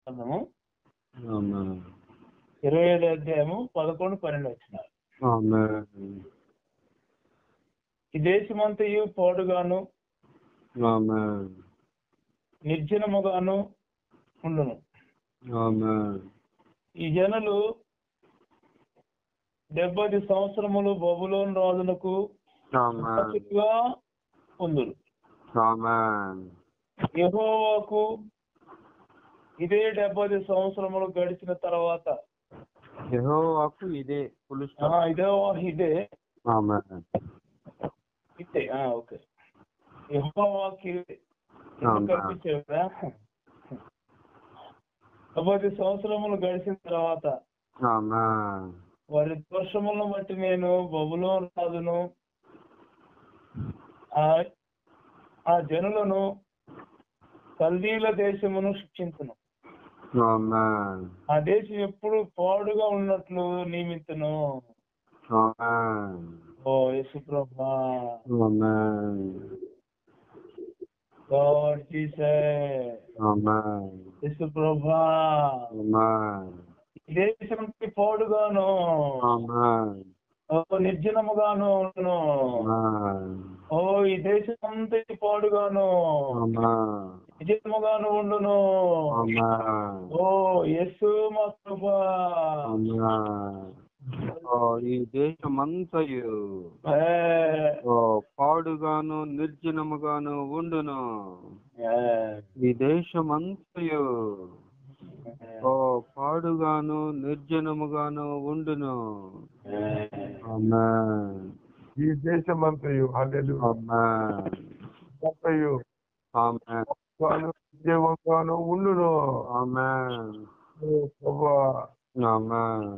గ్రంథము ఆమేన్ ఇరవై ఏడు అధ్యాయము పదకొండు పన్నెండు వచ్చిన ఆమేన్ ఈ దేశమంతయు పాడుగాను ఆమేన్ నిర్జనముగాను ఉండును ఆమేన్ ఈ జనులు డెబ్బై సంవత్సరములు బబులోన్ రాజులకు ఆమేన్ దాసులుగా ఉందురు ఆమేన్ యెహోవాకు ఇదే డెబ్బై సంవత్సరములు గడిచిన తర్వాత యెహోవాకు ఇదే ఫుల్ ఆ, స్టాప్ ఇదే ఇదే ఆమేన్ ఇదే ఆ, ఓకే యెహోవాకి ఆమేన్. కనిపించాడు కదా డెబ్బై సంవత్సరములు గడిచిన తర్వాత ఆమేన్ వారి దోషములను బట్టి నేను బబులో రాజును ఆ ఆ జనులను కల్దీల దేశమును శిక్షించును ఆమేన్ ఆ దేశం ఎప్పుడు పాడుగా ఉన్నట్లు నియమితును ఆమేన్ ఓ యేసుప్రభా ఆమేన్ గాడ్ జీసస్ ఆమేన్ యేసుప్రభా ఆమేన్ ఈ దేశంకి పాడుగాను ఆమేన్ ఓ నిర్జనముగాను ఉండును ఆమేన్ ఓ ఈ దేశం అంతా పాడుగాను ఆమేన్ నిజముగాను ఉండును ఆమేన్ ఓ యేసు మా ప్రభా ఆమేన్ ఓ ఈ దేశమంతయు ఏ, ఓ పాడుగాను నిర్జనముగాను ఉండును ఏ, ఈ దేశమంతయు ఓ పాడుగాను నిర్జనముగాను ఉండును ఏ. ఆమేన్ ఈ దేశమంతయు హల్లెలూయా ఆమేన్ అంతయు ఆమేన్ గాను జీవంగాను ఉండును ఆమేన్ ఓ ప్రభువా ఆమేన్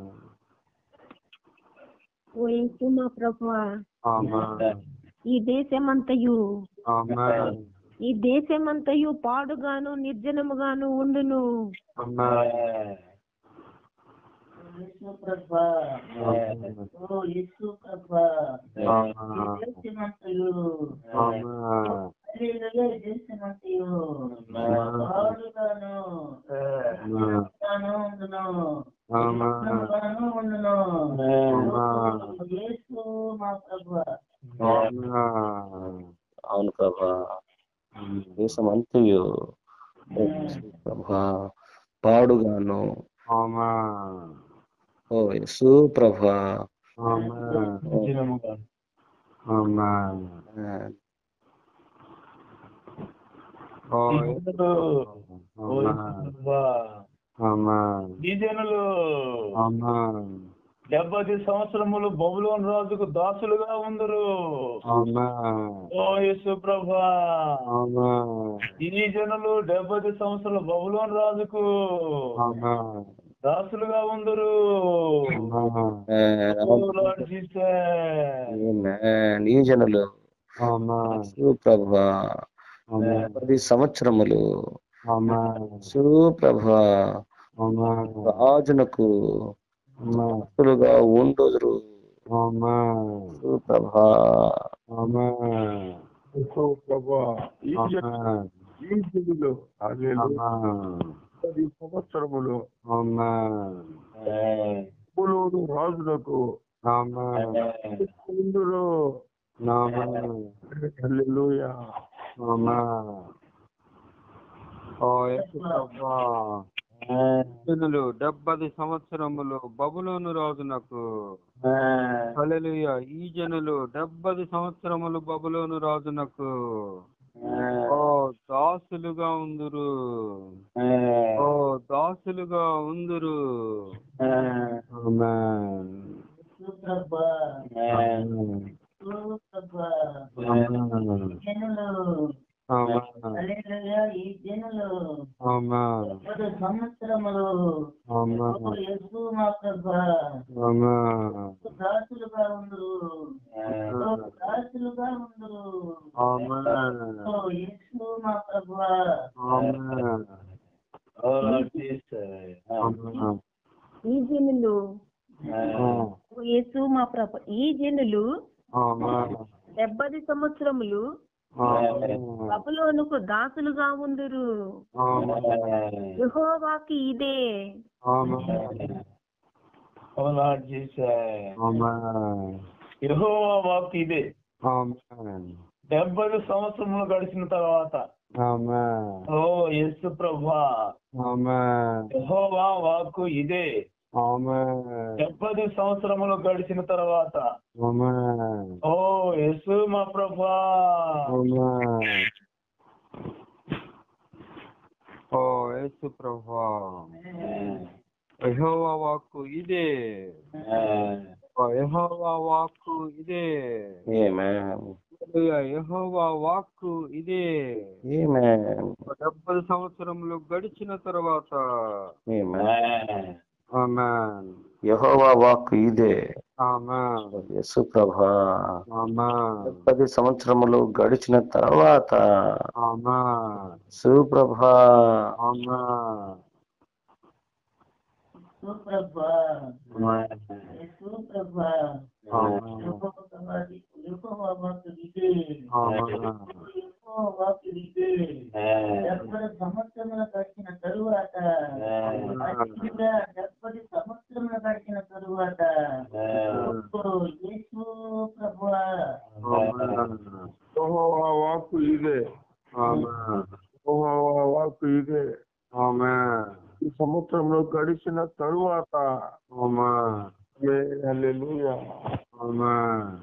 ఓ యేసు మా ప్రభువా ఆమేన్ ఈ దేశమంతయు ఆమేన్ ఈ దేశమంతయు పాడుగాను నిర్జనముగాను ఉండును ఆమేన్ యేసు ప్రభా ఓ యేసు ప్రభా ఆమేన్ దేశమంతయు ఆమేన్ హల్లెలూయా దేశమంతయు పాడుగాను ఆమేన్ గాను ఉండును ఆమేన్ గాను ఉండును ఆమేన్ యేసు మా ప్రభా ఆమేన్ అవును ప్రభా దేశం అంతయు ప్రభా పాడుగాను ఆమేన్ ఓ యేసు ప్రభా ఆమేన్ నిజముగాను. ఆమేన్ ఓ ఈ జనులు ఓ యేసు ఆమేన్ ప్రభా, ఆమేన్ ఈ జనులు ఆమేన్ డెబ్బై సంవత్సరములు బబులోన్ రాజుకు దాసులుగా ఉందరు ఆమేన్ ఓ యేసు ప్రభా ఆమేన్ ఈ జనులు డెబ్బై సంవత్సరాలు బబులోన్ రాజుకు ఆమేన్ దాసులుగా ఉందరు ఆమేన్ ఓ లార్డ్ జీసస్. ఈ జనులు ఆమేన్ యేసు ప్రభా ఆమేన్ పది సంవత్సరములు ఆమేన్ యేసు ప్రభా ఆమేన్ రాజునకు ఆమేన్ భక్తులుగా ఉండుదురు ఆమేన్ యేసు ప్రభా ఆమేన్ యేసు ప్రభువా ఈ ఆమేన్ ఈ జనులు హల్లెలూయా ఆమేన్ పది సంవత్సరములు ఆమేన్ బబులోను రాజులకు ఆమేన్ ఉండును ఆమేన్ హల్లెలూయా ఆమేన్ ఓ యేసు ప్రభా జనులు డెబ్బది సంవత్సరములు బబులోను రాజునకు హల్లెలూయా ఈ జనులు డెబ్బది సంవత్సరములు బబులోను రాజునకు ఓ దాసులుగా ఉందురు ఓ దాసులుగా ఉందురు ఆమేన్ యేసు ప్రభా ఆమేన్ యేసు ప్రభా ఆమేన్ జనులు ఆమేన్ హల్లెలూయా ఈ జనులు ఆమేన్ పది సంవత్సరములు ఆమేన్ ఓ యేసు మా ప్రభా ఆమేన్ దాసులుగా ఉందరు ఓ దాసులుగా ఉందరు ఆమేన్ ఓ యేసు మా ప్రభా ఆమేన్ ఓ లార్డ్ జీసస్. ఆమేన్ ఈ జనులు ఆమేన్ ఓ యేసు మా ప్రభు ఈ జనులు ఆమేన్ డెబ్బది సంవత్సరములు ఆమేన్ బబులోనుకు దాసులుగా ఉందురు ఆమేన్ యెహోవాకి ఇదే ఆమేన్ ఓ లార్డ్ జీసస్ ఆమేన్ యెహోవా వాక్కు ఇదే ఆమేన్ డెబ్బై సంవత్సరములు గడిచిన తర్వాత ఆమేన్ ఓ యేసు ప్రభా ఆమేన్ యెహోవా వాక్కు ఇదే ఆమేన్ డెబ్బై సంవత్సరములు గడిచిన తర్వాత ఆమేన్ ఓ యేసు మా ప్రభా ఆమేన్ ఓ యేసు ప్రభా యెహోవా వాక్కు ఇదే ఓ యెహోవా వాక్కు ఇదే Amen. హల్లెలూయా. యెహోవా వాక్కు ఇదే Amen. డెబ్బై సంవత్సరములు గడిచిన తర్వాత Amen. ఆమేన్ యెహోవా వాక్కు ఇదే ఆమేన్ యేసు ప్రభా ఆమేన్ పది సంవత్సరములు గడిచిన తర్వాత ఆమేన్ సుప్రభా ఆమేన్ సుప్రభా సుప్రభా ఆమేన్ యెహోవా వాక్కు ఇదే ఆమేన్ యెహోవా వాక్కు ఇదే డెబ్బై సంవత్సరములు గడిచిన తరువాత అతిగా డెబ్బై సంవత్సరములు గడిచిన తరువాత ఓ యేసు ప్రభువా ఆమేన్ యెహోవా వాక్కు ఇదే ఆమేన్ యెహోవా వాక్కు ఇదే ఆమేన్ ఈ సంవత్సరంలో గడిచిన తరువాత ఆమేన్ హల్లెలూయా ఆమేన్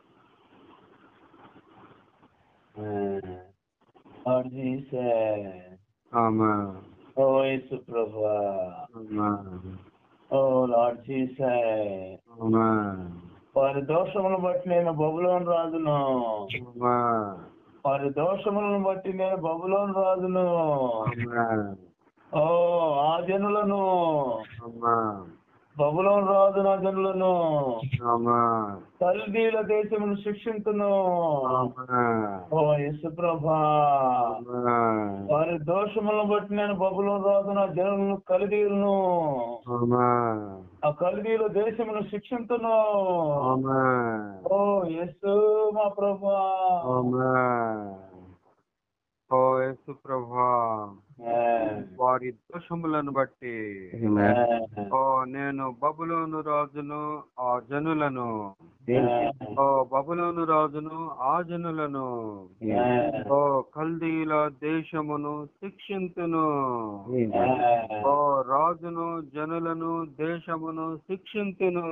లార్డ్ జీసస్ ఆమేన్ ఓ యేసు ప్రభా ఆమేన్ ఓ లార్డ్ జీసస్ ఆమేన్ వారి దోషములను బట్టి నేను బబులోను రాజును ఆమేన్ వారి దోషములను బట్టి నేను బబులోను రాజును ఆమేన్ ఓ ఆ జనులను ఆమేన్ బబులోను రాజు నా జనులను ఆమేన్ కల్దీల దేశమును శిక్షించును ఆమేన్ ఓ యేసు ప్రభా ఆమేన్ వారి దోషములను బట్టి నేను బబులోను రాజు నా జనులను కలిదీలను ఆమేన్ ఆ కలిదీల దేశమును శిక్షించును ఆమేన్ ఓ యేసు మా ప్రభా ఆమేన్ ఓ యేసు ప్రభా వారి దోషములను బట్టి Amen. ఓ నేను బబులోను రాజును ఆ జనులను ఓ బబులోను రాజును ఆ జనులను ఓ కల్దీల దేశమును శిక్షింతును ఓ రాజును జనులను దేశమును శిక్షింతును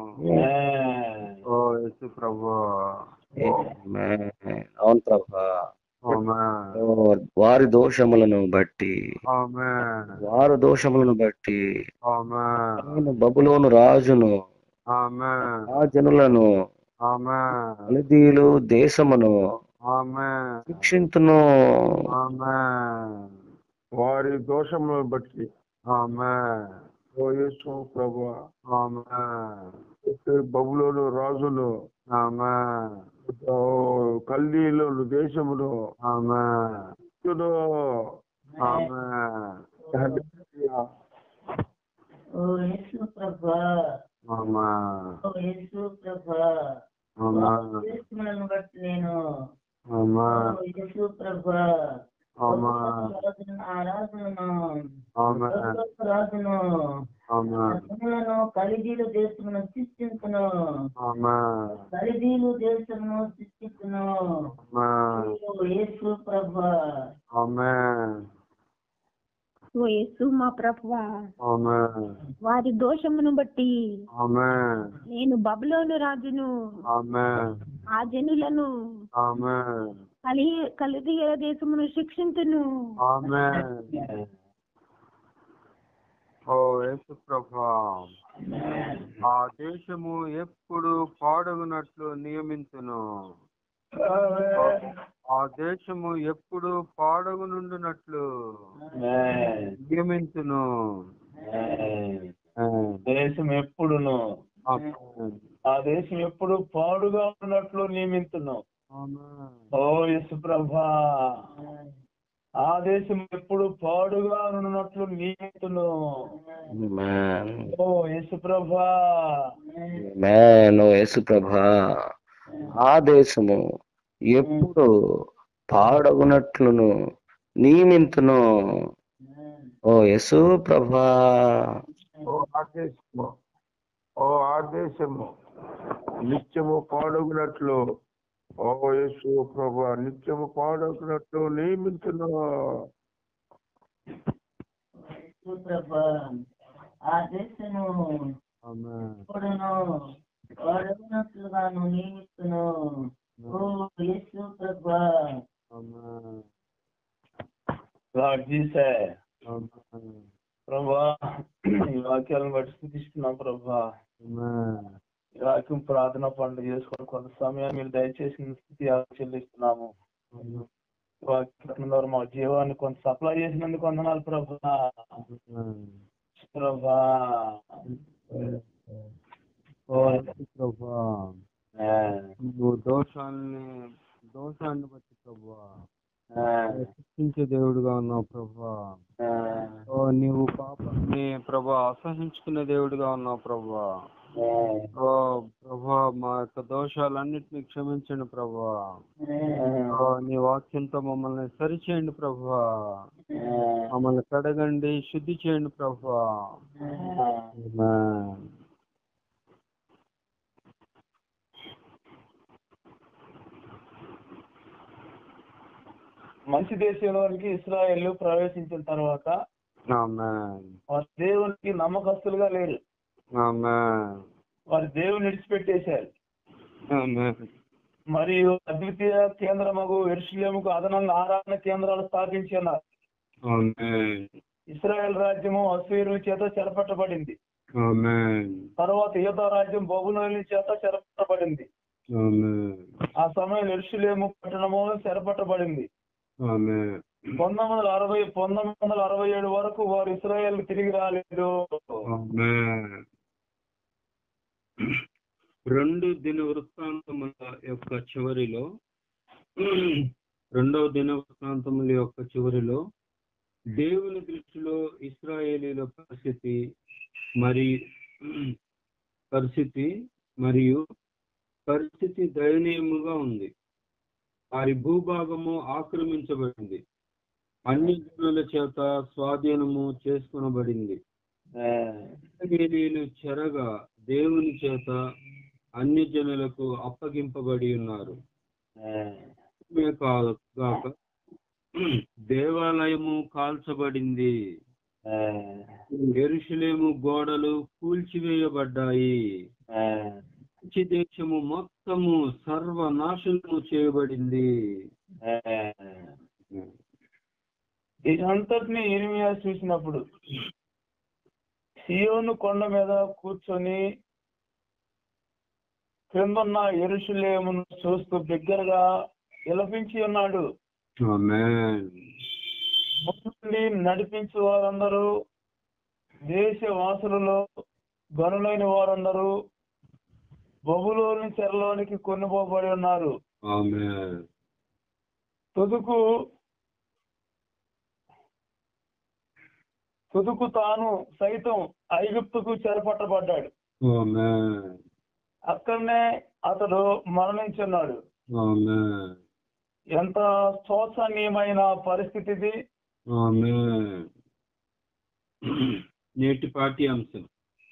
ఓ యేసు ప్రభు Amen. అవును ప్రభా ఆమేన్ ఓ, వారి దోషములను బట్టి ఆమేన్ వారి దోషములను బట్టి ఆమేన్ నేను బబులోను రాజును ఆమేన్ ఆ జనులను ఆమేన్ అలిదీలు దేశమును ఆమేన్ శిక్షింతును ఆమేన్ వారి దోషములను బట్టి ఆమేన్ ఓ యేసు ప్రభు ఆమేన్ బబులోను రాజును ఆమేన్ ఓ కల్దీలో దేశమును ఆమేన్ ఇచ్చును. ఆమేన్ హల్లెలూయా. ఓ యేసు ప్రభా ఆమేన్ ఓ యేసు ప్రభా ఆమేన్ దేశములను బట్టి నేను ఓ ఆమేన్ యేసు ప్రభా ఆమేన్ రాజును ఆ రాజును ఆమేన్ రాజును ఆమేన్ జనులను కలిదీలు దేశమును శిక్షించును ఆమేన్ కలిదీలు దేశమును శిక్షించును ఆమేన్ ఓ యేసు ప్రభా ఆమేన్ ఓ యేసు మా ప్రభువా ఆమేన్ వారి దోషమును బట్టి ఆమేన్ నేను బబులోను రాజును ఆమేన్ ఆ జనులను ఆమేన్ కలి కలిదియ దేశమును శిక్షించును ఆమేన్ ఓ యేసు ప్రభా ఆ దేశము ఎప్పుడు పాడగునట్లు నియమించును ఆ దేశము ఎప్పుడు పాడగునుండునట్లు నియమించును దేశం ఎప్పుడును ఆమేన్. ఆ దేశం ఎప్పుడు పాడుగా ఉన్నట్లు నియమించును ఆమేన్. ఓ యేసు ప్రభా ఆ దేశం ఎప్పుడు పాడుగా ఉన్నట్లు నియమించును Amen. ఓ యేసు ప్రభా Amen. ఓ యేసు ప్రభా ఆ దేశము ఎప్పుడు పాడగునట్లును నియమింతును ఓ యేసు ప్రభా ఓ ఆదేశము ఓ ఆదేశము నిత్యము పాడగునట్లు ఓ యేసు ప్రభా నిత్యము పాడగునట్లు నియమించును యేసు ప్రభా ఆ దేశము ఆమేన్ ఇప్పుడును వాడుకున్నట్లుగాను నియమిస్తును ఓ యేసు ప్రభా ఆమేన్ లార్డ్ జీసస్ ఆమేన్ ప్రభా ఈ వాక్యాలను బట్టి స్థుతిస్తున్నాం ప్రభా ఆమేన్ ఈ వాక్యం ప్రార్థన పండుగ చేసుకొని కొంత సమయం మీరు దయచేసి స్థితి చెల్లిస్తున్నాము ఈ వాక్యం ద్వారా మా జీవాన్ని కొంత సప్లై చేసినందుకు వందనాలు ప్రభా ఆమేన్ ప్రభా ఓ యేసు ప్రభా నువ్వు దోషాన్ని దోషాన్ని బట్టి ప్రభా శిక్షించే దేవుడుగా ఉన్నావు ప్రభా ఓ నీవు పాపాన్ని ప్రభా అసహించుకునే దేవుడిగా ఉన్నావు ప్రభా ఓ ప్రభా మా యొక్క దోషాలన్నిటిని క్షమించండి ప్రభా ఓ నీ వాక్యంతో మమ్మల్ని సరిచేయండి ప్రభా మమ్మల్ని కడగండి శుద్ధి చేయండి ప్రభా ఆమేన్. మంచి దేశంలోనికి ఇస్రాయేల్ ప్రవేశించిన తర్వాత ఆమేన్ వారి దేవునికి నమ్మకస్తులుగా లేరు ఆమేన్ వారి దేవుని విడిచిపెట్టేశారు ఆమేన్ మరియు అద్వితీయ కేంద్రమగు ఎరుషులేముకు అదనంగా ఆరాధన కేంద్రాలు స్థాపించి ఉన్నారు ఆమేన్ ఇస్రాయెల్ రాజ్యము అసూరుల చేత చెరపట్టబడింది ఆమేన్ తర్వాత యూదా రాజ్యం బొబులోని చేత చెరపట్టబడింది ఆమేన్ ఆ సమయంలో ఎరుషులేము పట్టణము చెరపట్టబడింది ఆమేన్ పంతొమ్మిది వందల అరవై పంతొమ్మిది వందల అరవై ఏడు వరకు వారు ఇస్రాయేల్ తిరిగి రాలేదు ఆమేన్. రెండు దిన వృత్తాంతముల యొక్క చివరిలో రెండవ దిన వృత్తాంతముల యొక్క చివరిలో దేవుని దృష్టిలో ఇస్రాయేలీల పరిస్థితి మరి పరిస్థితి మరియు పరిస్థితి దయనీయముగా ఉంది వారి భూభాగము ఆక్రమించబడింది అన్ని జనుల చేత స్వాధీనము చేసుకునబడింది ఇశ్రాయేలీయులు చెరగా దేవుని చేత అన్ని జనులకు అప్పగింపబడి ఉన్నారు ఇవే కాదు గాక దేవాలయము కాల్చబడింది ఎరుషులేము గోడలు కూల్చివేయబడ్డాయి మంచి దేశము మొత్తము సర్వనాశనము చేయబడింది ఇదంతటిని ఇరిమియా చూసినప్పుడు సియోను కొండ మీద కూర్చొని క్రిందున్న ఎరుషులేమును చూస్తూ బిగ్గరగా విలపించి ఉన్నాడు ఆమేన్ ముందుండి నడిపించే వారందరూ దేశ వాసులలో గనులైన వారందరూ బొబులోని చెరలోనికి కొనుపోబడి ఉన్నారు ఆమేన్ తుదుకు తుదుకు తాను సైతం ఐగుప్తుకు చెరపట్టబడ్డాడు ఆమేన్ అక్కడనే అతడు మరణించున్నాడు ఆమేన్ ఎంత శోచనీయమైన పరిస్థితి ఇది ఆమేన్ నేటి పాఠ్యాంశం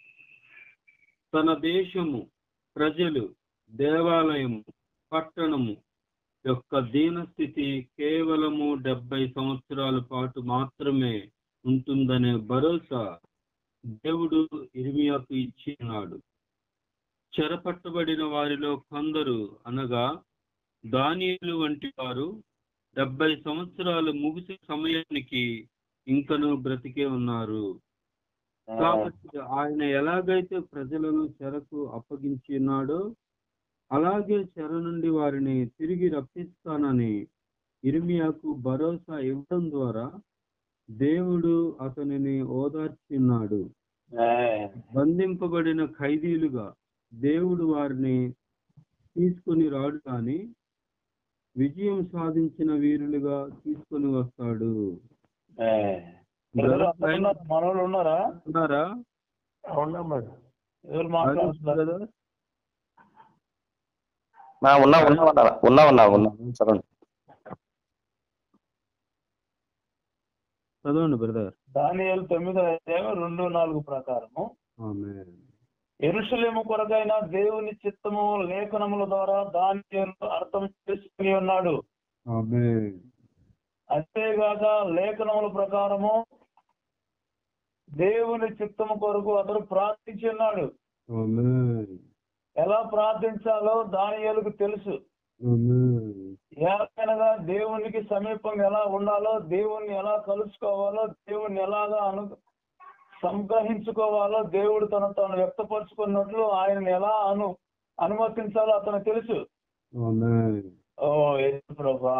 తన దేశము ప్రజలు దేవాలయము పట్టణము యొక్క దీనస్థితి కేవలము డెబ్బై సంవత్సరాల పాటు మాత్రమే ఉంటుందనే భరోసా దేవుడు ఇర్మియాకు ఇచ్చినాడు చెరపట్టబడిన వారిలో కొందరు అనగా దానియులు వంటి వారు డెబ్బై సంవత్సరాలు ముగిసే సమయానికి ఇంకను బ్రతికే ఉన్నారు కాబట్టి ఆయన ఎలాగైతే ప్రజలను చెరకు అప్పగించి ఉన్నాడో అలాగే చెర నుండి వారిని తిరిగి రప్పిస్తానని ఇర్మియాకు భరోసా ఇవ్వడం ద్వారా దేవుడు అతనిని ఓదార్చున్నాడు బంధింపబడిన ఖైదీలుగా దేవుడు వారిని తీసుకొని రాడు కానీ విజయం సాధించిన వీరులుగా తీసుకొని వస్తాడు మనోళ్ళు ఉన్నారా ఉన్నారా అవునా మరి ఎవరు మాట్లాడుతున్నారు కదా నా ఉన్నా ఉన్నా ఉన్నా ఉన్నా ఉన్నా ఉన్నా సరే చదవండి బ్రదర్ దానియేలు తొమ్మిదో అధ్యాయం రెండు నాలుగు ప్రకారము ఆమె ఎరుషలేము కొరకైన దేవుని చిత్తము లేఖనముల ద్వారా దాని అర్థం చేసుకుని ఉన్నాడు ఆమె అంతేగాక లేఖనముల ప్రకారము దేవుని చిత్తము కొరకు అతడు ప్రార్థించి ఉన్నాడు ఆమె ఎలా ప్రార్థించాలో దానియేలుకు తెలుసు ఆమె ఎలాగనగా దేవునికి సమీపంగా ఎలా ఉండాలో దేవుణ్ణి ఎలా కలుసుకోవాలో దేవుణ్ణి ఎలాగా అను సంగ్రహించుకోవాలో దేవుడు తను తాను వ్యక్తపరుచుకున్నట్లు ఆయనను ఎలా అను అనుమతించాలో అతను తెలుసు ఆమె ఓ యేసు ప్రభా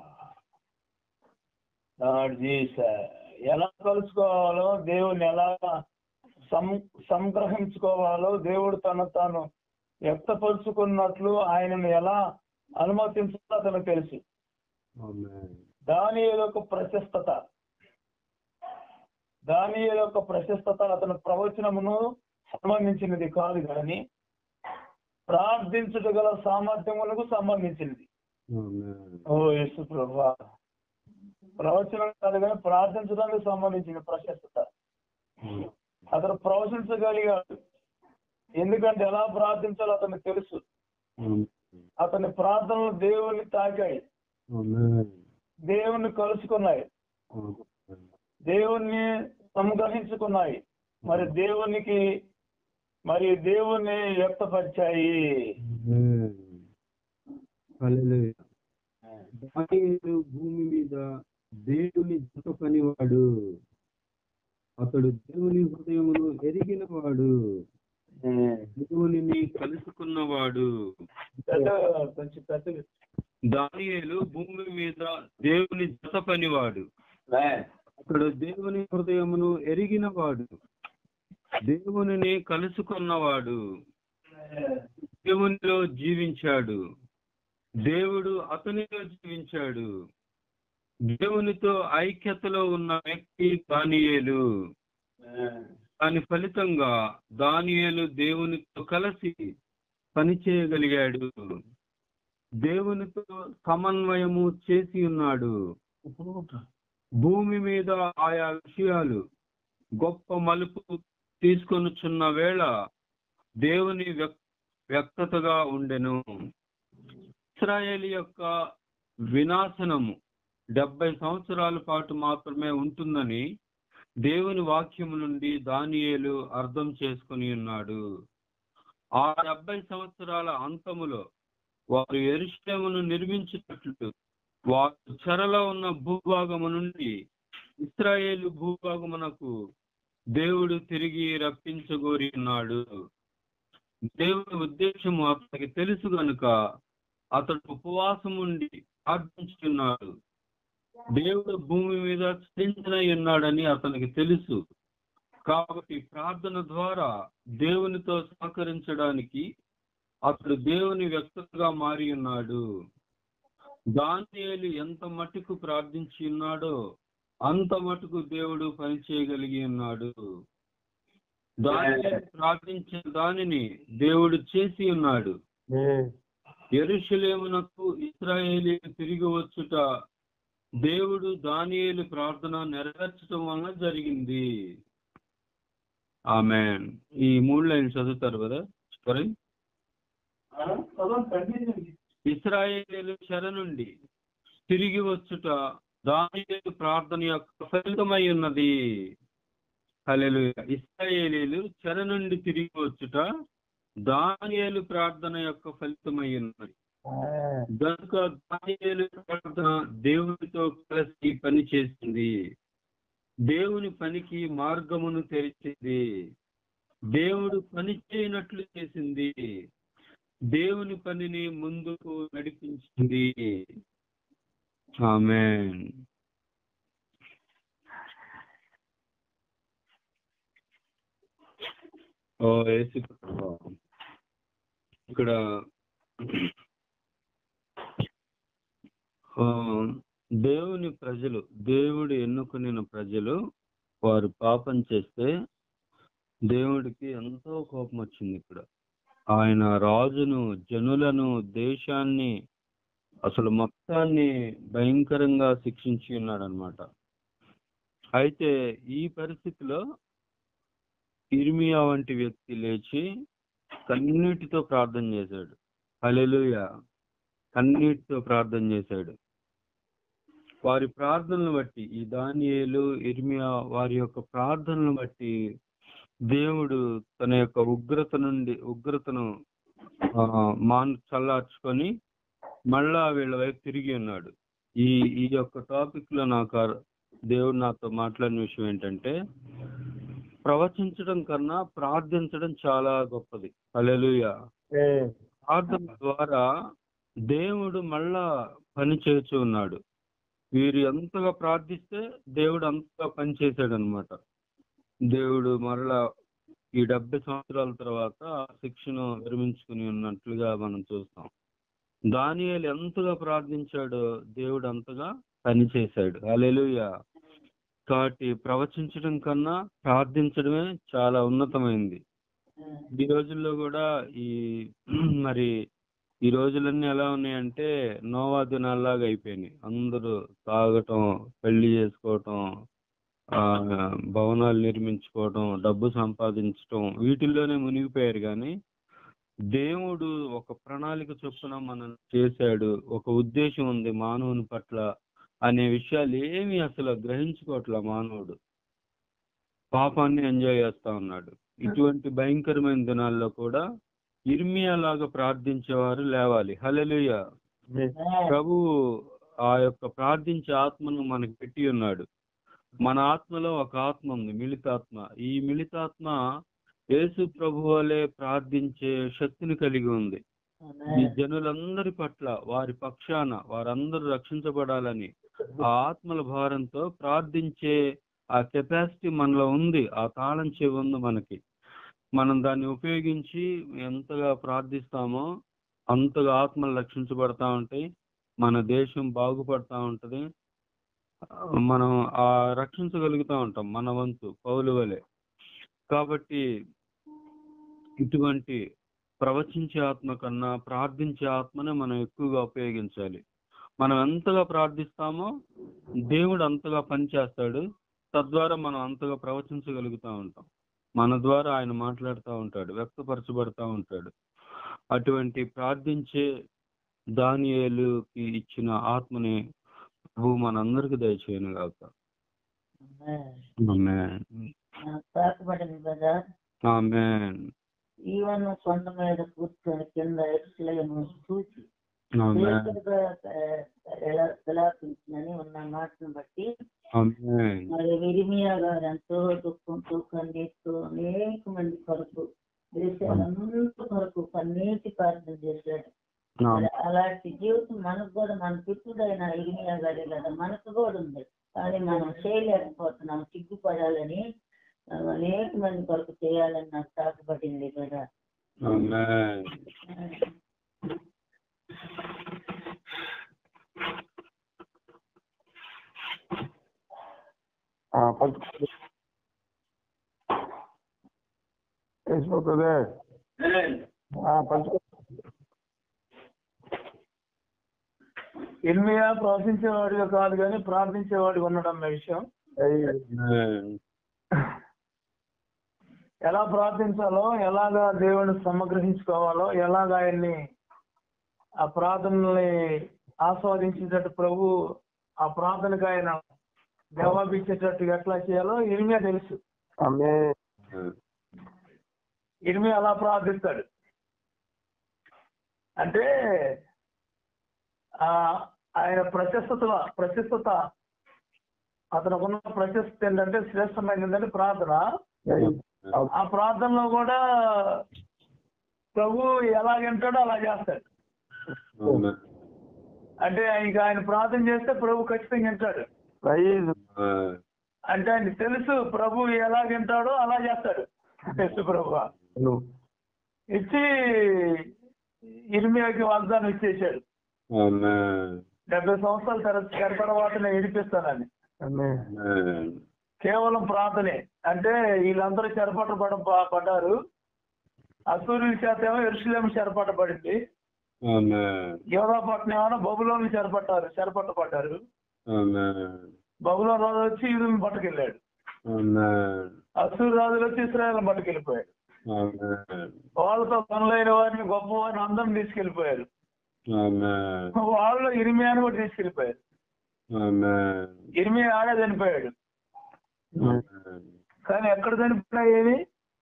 లార్డ్ జీసస్ ఎలా కలుసుకోవాలో దేవుణ్ణి ఎలా సం సంగ్రహించుకోవాలో దేవుడు తను తాను వ్యక్తపరుచుకున్నట్లు ఆయనను ఎలా అనుమతించాలో అతనికి తెలుసు ఆమె దాని యొక్క ప్రశస్తత దాని యొక్క ప్రశస్తత అతని ప్రవచనమును సంబంధించినది కాదు కానీ ప్రార్థించుట గల సామర్థ్యములకు సంబంధించినది ఆమె ఓ యేసు ప్రభా ప్రవచనం కాదు కానీ ప్రార్థించడానికి సంబంధించిన ప్రశస్తత అతను ప్రవచించగలిగాడు ఎందుకంటే ఎలా ప్రార్థించాలో అతనికి తెలుసు అతని ప్రార్థనలు దేవుని తాకాయి ఆమె దేవుణ్ణి కలుసుకున్నాయి దేవుణ్ణి సంగ్రహించుకున్నాయి మరి దేవునికి మరి దేవుణ్ణి వ్యక్తపరిచాయి హల్లెలూయా దానియేలు భూమి మీద దేవుని జత పనివాడు అతడు దేవుని హృదయమును ఎరిగిన వాడు దేవునిని కలుసుకున్నవాడు పెద్ద- కొంచెం పెద్ద దానియేలు భూమి మీద దేవుని జత పనివాడు అతడు దేవుని హృదయమును ఎరిగిన వాడు దేవునిని కలుసుకున్నవాడు దేవునిలో జీవించాడు దేవుడు అతనిలో జీవించాడు దేవునితో ఐక్యతలో ఉన్న వ్యక్తి దానియేలు దాని ఫలితంగా దానియేలు దేవునితో కలిసి పనిచేయగలిగాడు దేవునితో సమన్వయము చేసి ఉన్నాడు భూమి మీద ఆయా విషయాలు గొప్ప మలుపు తీసుకొనుచున్న వేళ దేవుని వ్యక్- వ్యక్తతగా ఉండెను ఇస్రాయేల్ యొక్క వినాశనము డెబ్బై సంవత్సరాల పాటు మాత్రమే ఉంటుందని దేవుని వాక్యము నుండి దానియేలు అర్థం చేసుకుని ఉన్నాడు ఆ డెబ్బై సంవత్సరాల అంతములో వారు ఎరుషలేమును నిర్మించినట్లు వారు చెరలో ఉన్న భూభాగము నుండి ఇస్రాయేలు భూభాగమునకు దేవుడు తిరిగి రప్పించగోరి ఉన్నాడు దేవుని ఉద్దేశము అతనికి తెలుసు గనుక అతడు ఉపవాసం ఉండి ప్రార్థించున్నాడు దేవుడు భూమి మీద స్థించనై ఉన్నాడని అతనికి తెలుసు కాబట్టి ప్రార్థన ద్వారా దేవునితో సహకరించడానికి అతడు దేవుని వ్యక్తగా మారి ఉన్నాడు దానియేలు ఎంత మటుకు ప్రార్థించి ఉన్నాడో అంత మటుకు దేవుడు పనిచేయగలిగి ఉన్నాడు దానియేలు ప్రార్థించిన దానిని దేవుడు చేసి ఉన్నాడు ఎరుషలేమునకు ఇస్రాయేలీ తిరిగి వచ్చుట దేవుడు దానియేలు ప్రార్థన నెరవేర్చడం వలన జరిగింది ఆమె ఈ మూడు లైన్ చదువుతారు కదా సారీ ఇస్రాయేలీలు చెర నుండి తిరిగి వచ్చుట దానియేలు ప్రార్థన యొక్క ఫలితమై ఉన్నది హల్లెలూయా ఇస్రాయేలీలు చెర నుండి తిరిగి వచ్చుట దానియేలు ప్రార్థన యొక్క ఫలితమై ఉన్నది కనుక దానియేలు ప్రార్థన దేవునితో కలిసి పని చేసింది దేవుని పనికి మార్గమును తెరిచింది దేవుడు పని చేయనట్లు చేసింది దేవుని పనిని ముందుకు నడిపించింది ఆమె ఓ యేసు ప్రభువా. ఇక్కడ ఆ, దేవుని ప్రజలు దేవుడు ఎన్నుకున్న ప్రజలు వారు పాపం చేస్తే దేవుడికి ఎంతో కోపం వచ్చింది ఇక్కడ ఆయన రాజును జనులను దేశాన్ని అసలు మొత్తాన్ని భయంకరంగా శిక్షించి ఉన్నాడు అనమాట అయితే ఈ పరిస్థితిలో ఇర్మియా వంటి వ్యక్తి లేచి కన్నీటితో ప్రార్థన చేశాడు హల్లెలూయ కన్నీటితో ప్రార్థన చేశాడు వారి ప్రార్థనలు బట్టి ఈ దానియేలు ఇర్మియా వారి యొక్క ప్రార్థనలు బట్టి దేవుడు తన యొక్క ఉగ్రత నుండి ఉగ్రతను ఆ, మాన్ చల్లార్చుకొని మళ్ళా వీళ్ళ వైపు తిరిగి ఉన్నాడు ఈ ఈ యొక్క టాపిక్ లో నాకు ఆ దేవుడు నాతో మాట్లాడిన విషయం ఏంటంటే ప్రవచించడం కన్నా ప్రార్థించడం చాలా గొప్పది హల్లెలూయా ప్రార్థన ద్వారా దేవుడు మళ్ళా పని చేస్తూ ఉన్నాడు వీరు ఎంతగా ప్రార్థిస్తే దేవుడు అంతగా పని చేశాడు అనమాట దేవుడు మరలా ఈ డెబ్బై సంవత్సరాల తర్వాత ఆ శిక్షను విరమించుకుని ఉన్నట్లుగా మనం చూస్తాం దానియేలు ఎంతగా ప్రార్థించాడో దేవుడు అంతగా పని చేశాడు హల్లెలూయా కాబట్టి ప్రవచించడం కన్నా ప్రార్థించడమే చాలా ఉన్నతమైంది ఈ రోజుల్లో కూడా ఈ మరి ఈ రోజులన్నీ ఎలా ఉన్నాయంటే నోవా దినాల్లాగా అయిపోయినాయి అందరూ తాగటం పెళ్లి చేసుకోవటం ఆ భవనాలు నిర్మించుకోవటం డబ్బు సంపాదించటం వీటిల్లోనే మునిగిపోయారు కానీ దేవుడు ఒక ప్రణాళిక చొప్పున మనం చేశాడు ఒక ఉద్దేశం ఉంది మానవుని పట్ల అనే విషయాలు ఏమీ అసలు గ్రహించుకోవట్లే మానవుడు పాపాన్ని ఎంజాయ్ చేస్తా ఉన్నాడు ఇటువంటి భయంకరమైన దినాల్లో కూడా ఇర్మియా లాగా ప్రార్థించేవారు లేవాలి హల్లెలూయా ప్రభు ఆ యొక్క ప్రార్థించే ఆత్మను మనకు పెట్టి ఉన్నాడు మన ఆత్మలో ఒక ఆత్మ ఉంది మిళితాత్మ ఈ మిళితాత్మ యేసు ప్రభు వలె ప్రార్థించే శక్తిని కలిగి ఉంది ఈ జనులందరి పట్ల వారి పక్షాన వారందరూ రక్షించబడాలని ఆ ఆత్మల భారంతో ప్రార్థించే ఆ కెపాసిటీ మనలో ఉంది ఆ తాళం చెవి ఉంది మనకి మనం దాన్ని ఉపయోగించి ఎంతగా ప్రార్థిస్తామో అంతగా ఆత్మలు రక్షించబడతా ఉంటాయి మన దేశం బాగుపడతా ఉంటది మనం ఆ రక్షించగలుగుతా ఉంటాం మన వంతు పౌలు వలె కాబట్టి ఇటువంటి ప్రవచించే ఆత్మ కన్నా ప్రార్థించే ఆత్మనే మనం ఎక్కువగా ఉపయోగించాలి మనం ఎంతగా ప్రార్థిస్తామో దేవుడు అంతగా పనిచేస్తాడు తద్వారా మనం అంతగా ప్రవచించగలుగుతా ఉంటాం మన ద్వారా ఆయన మాట్లాడుతూ ఉంటాడు వ్యక్తపరచబడతా ఉంటాడు అటువంటి ప్రార్థించే దానియేలుకి ఇచ్చిన ఆత్మని ప్రభు మనందరికి దయచేయను గాక ఆమేన్ తాకబడింది కదా ఆమేన్ ఈవెన్ కొండ మీద కూర్చొని కింద ఎరుసలేము చూసి ఆమేన్ దేవుడుగా, ఆ, ఎలా విలాపించిందని ఉన్న మాటను బట్టి ఆమేన్ మరి విరిమియా గారు ఎంతో దుఃఖంతో కన్నీటితో అనేక మంది కొరకు దేశాలంతా కొరకు కన్నీటి ప్రార్థన చేశాడు మరి అలాంటి జీవితం మనకు కూడా మన పిత్రుడైన ఇరిమియా గారి కదా మనకు కూడా ఉంది కానీ మనం చేయలేకపోతున్నాం సిగ్గుపడాలని ఆ, అనేక మంది కొరకు చేయాలని నాకు తాకపడింది కదా ఆమేన్ ఆ, పంచుకో వేసిపోతుంది పంచుకో ఇర్మియా ప్రవచించేవాడిగా కాదు కానీ ప్రార్థించేవాడిగా ఉండడం అన్న విషయం అయ్యి. ఆమేన్ ఎలా ప్రార్థించాలో ఎలాగా దేవుని సమగ్రహించుకోవాలో ఎలాగా ఆయన్ని ఆ ప్రార్థనల్ని ఆస్వాదించేటట్టు ప్రభు ఆ ప్రార్థనకు ఆయన జవాబిచ్చేటట్టు ఎట్లా చేయాలో ఇర్మియా తెలుసు ఆమె ఇర్మియా అలా ప్రార్థిస్తాడు అంటే ఆ ఆయన ప్రశస్తత ప్రశస్తత అతనుకున్న ప్రశస్త ఏంటంటే శ్రేష్టమైనది ఏంటంటే ప్రార్థన అయ్యి. ఆ ప్రార్థనలో కూడా ప్రభు ఎలా వింటాడో అలా చేస్తాడు ఆమేన్ అంటే ఇంక ఆయన ప్రార్థన చేస్తే ప్రభు ఖచ్చితంగా వింటాడు అయ్యి. ఆమేన్ అంటే ఆయన తెలుసు ప్రభు ఎలా వింటాడో అలా చేస్తాడు యేసు ప్రభు నువ్వు. ఇచ్చి ఇర్మియాకి వాగ్దానం ఇచ్చేసాడు ఆమేన్ డెబ్బై సంవత్సరాల తర్వాత తర్వాత నేను విడిపిస్తానని ఆమె. ఆమేన్ కేవలం ప్రార్థనే అంటే వీళ్ళందరూ చెరపట పడ పడ్డారు అసూర్యుల చేత ఏమో ఎరుసలేం చెరపట పడింది ఆమేన్ యోధాపట్నం ఏమో బబులోని చెరపట్టారు చెరపట్ట పడ్డారు ఆమేన్ బబులో రాజు వచ్చి యూదులను పట్టుకెళ్ళాడు ఆమేన్ అసూరు రాజులు వచ్చి ఇస్రాయల్ పట్టుకెళ్ళిపోయాడు ఆమేన్ వాళ్ళతో పనులైన వారిని గొప్ప వారిని అందరం తీసుకెళ్లిపోయారు ఆమేన్ వాళ్ళు ఇరిమియాని కూడా తీసుకెళ్లిపోయారు ఆమేన్ ఇరిమియా ఆడే చనిపోయాడు ఆమేన్ కానీ ఎక్కడ చనిపోయినా ఏమి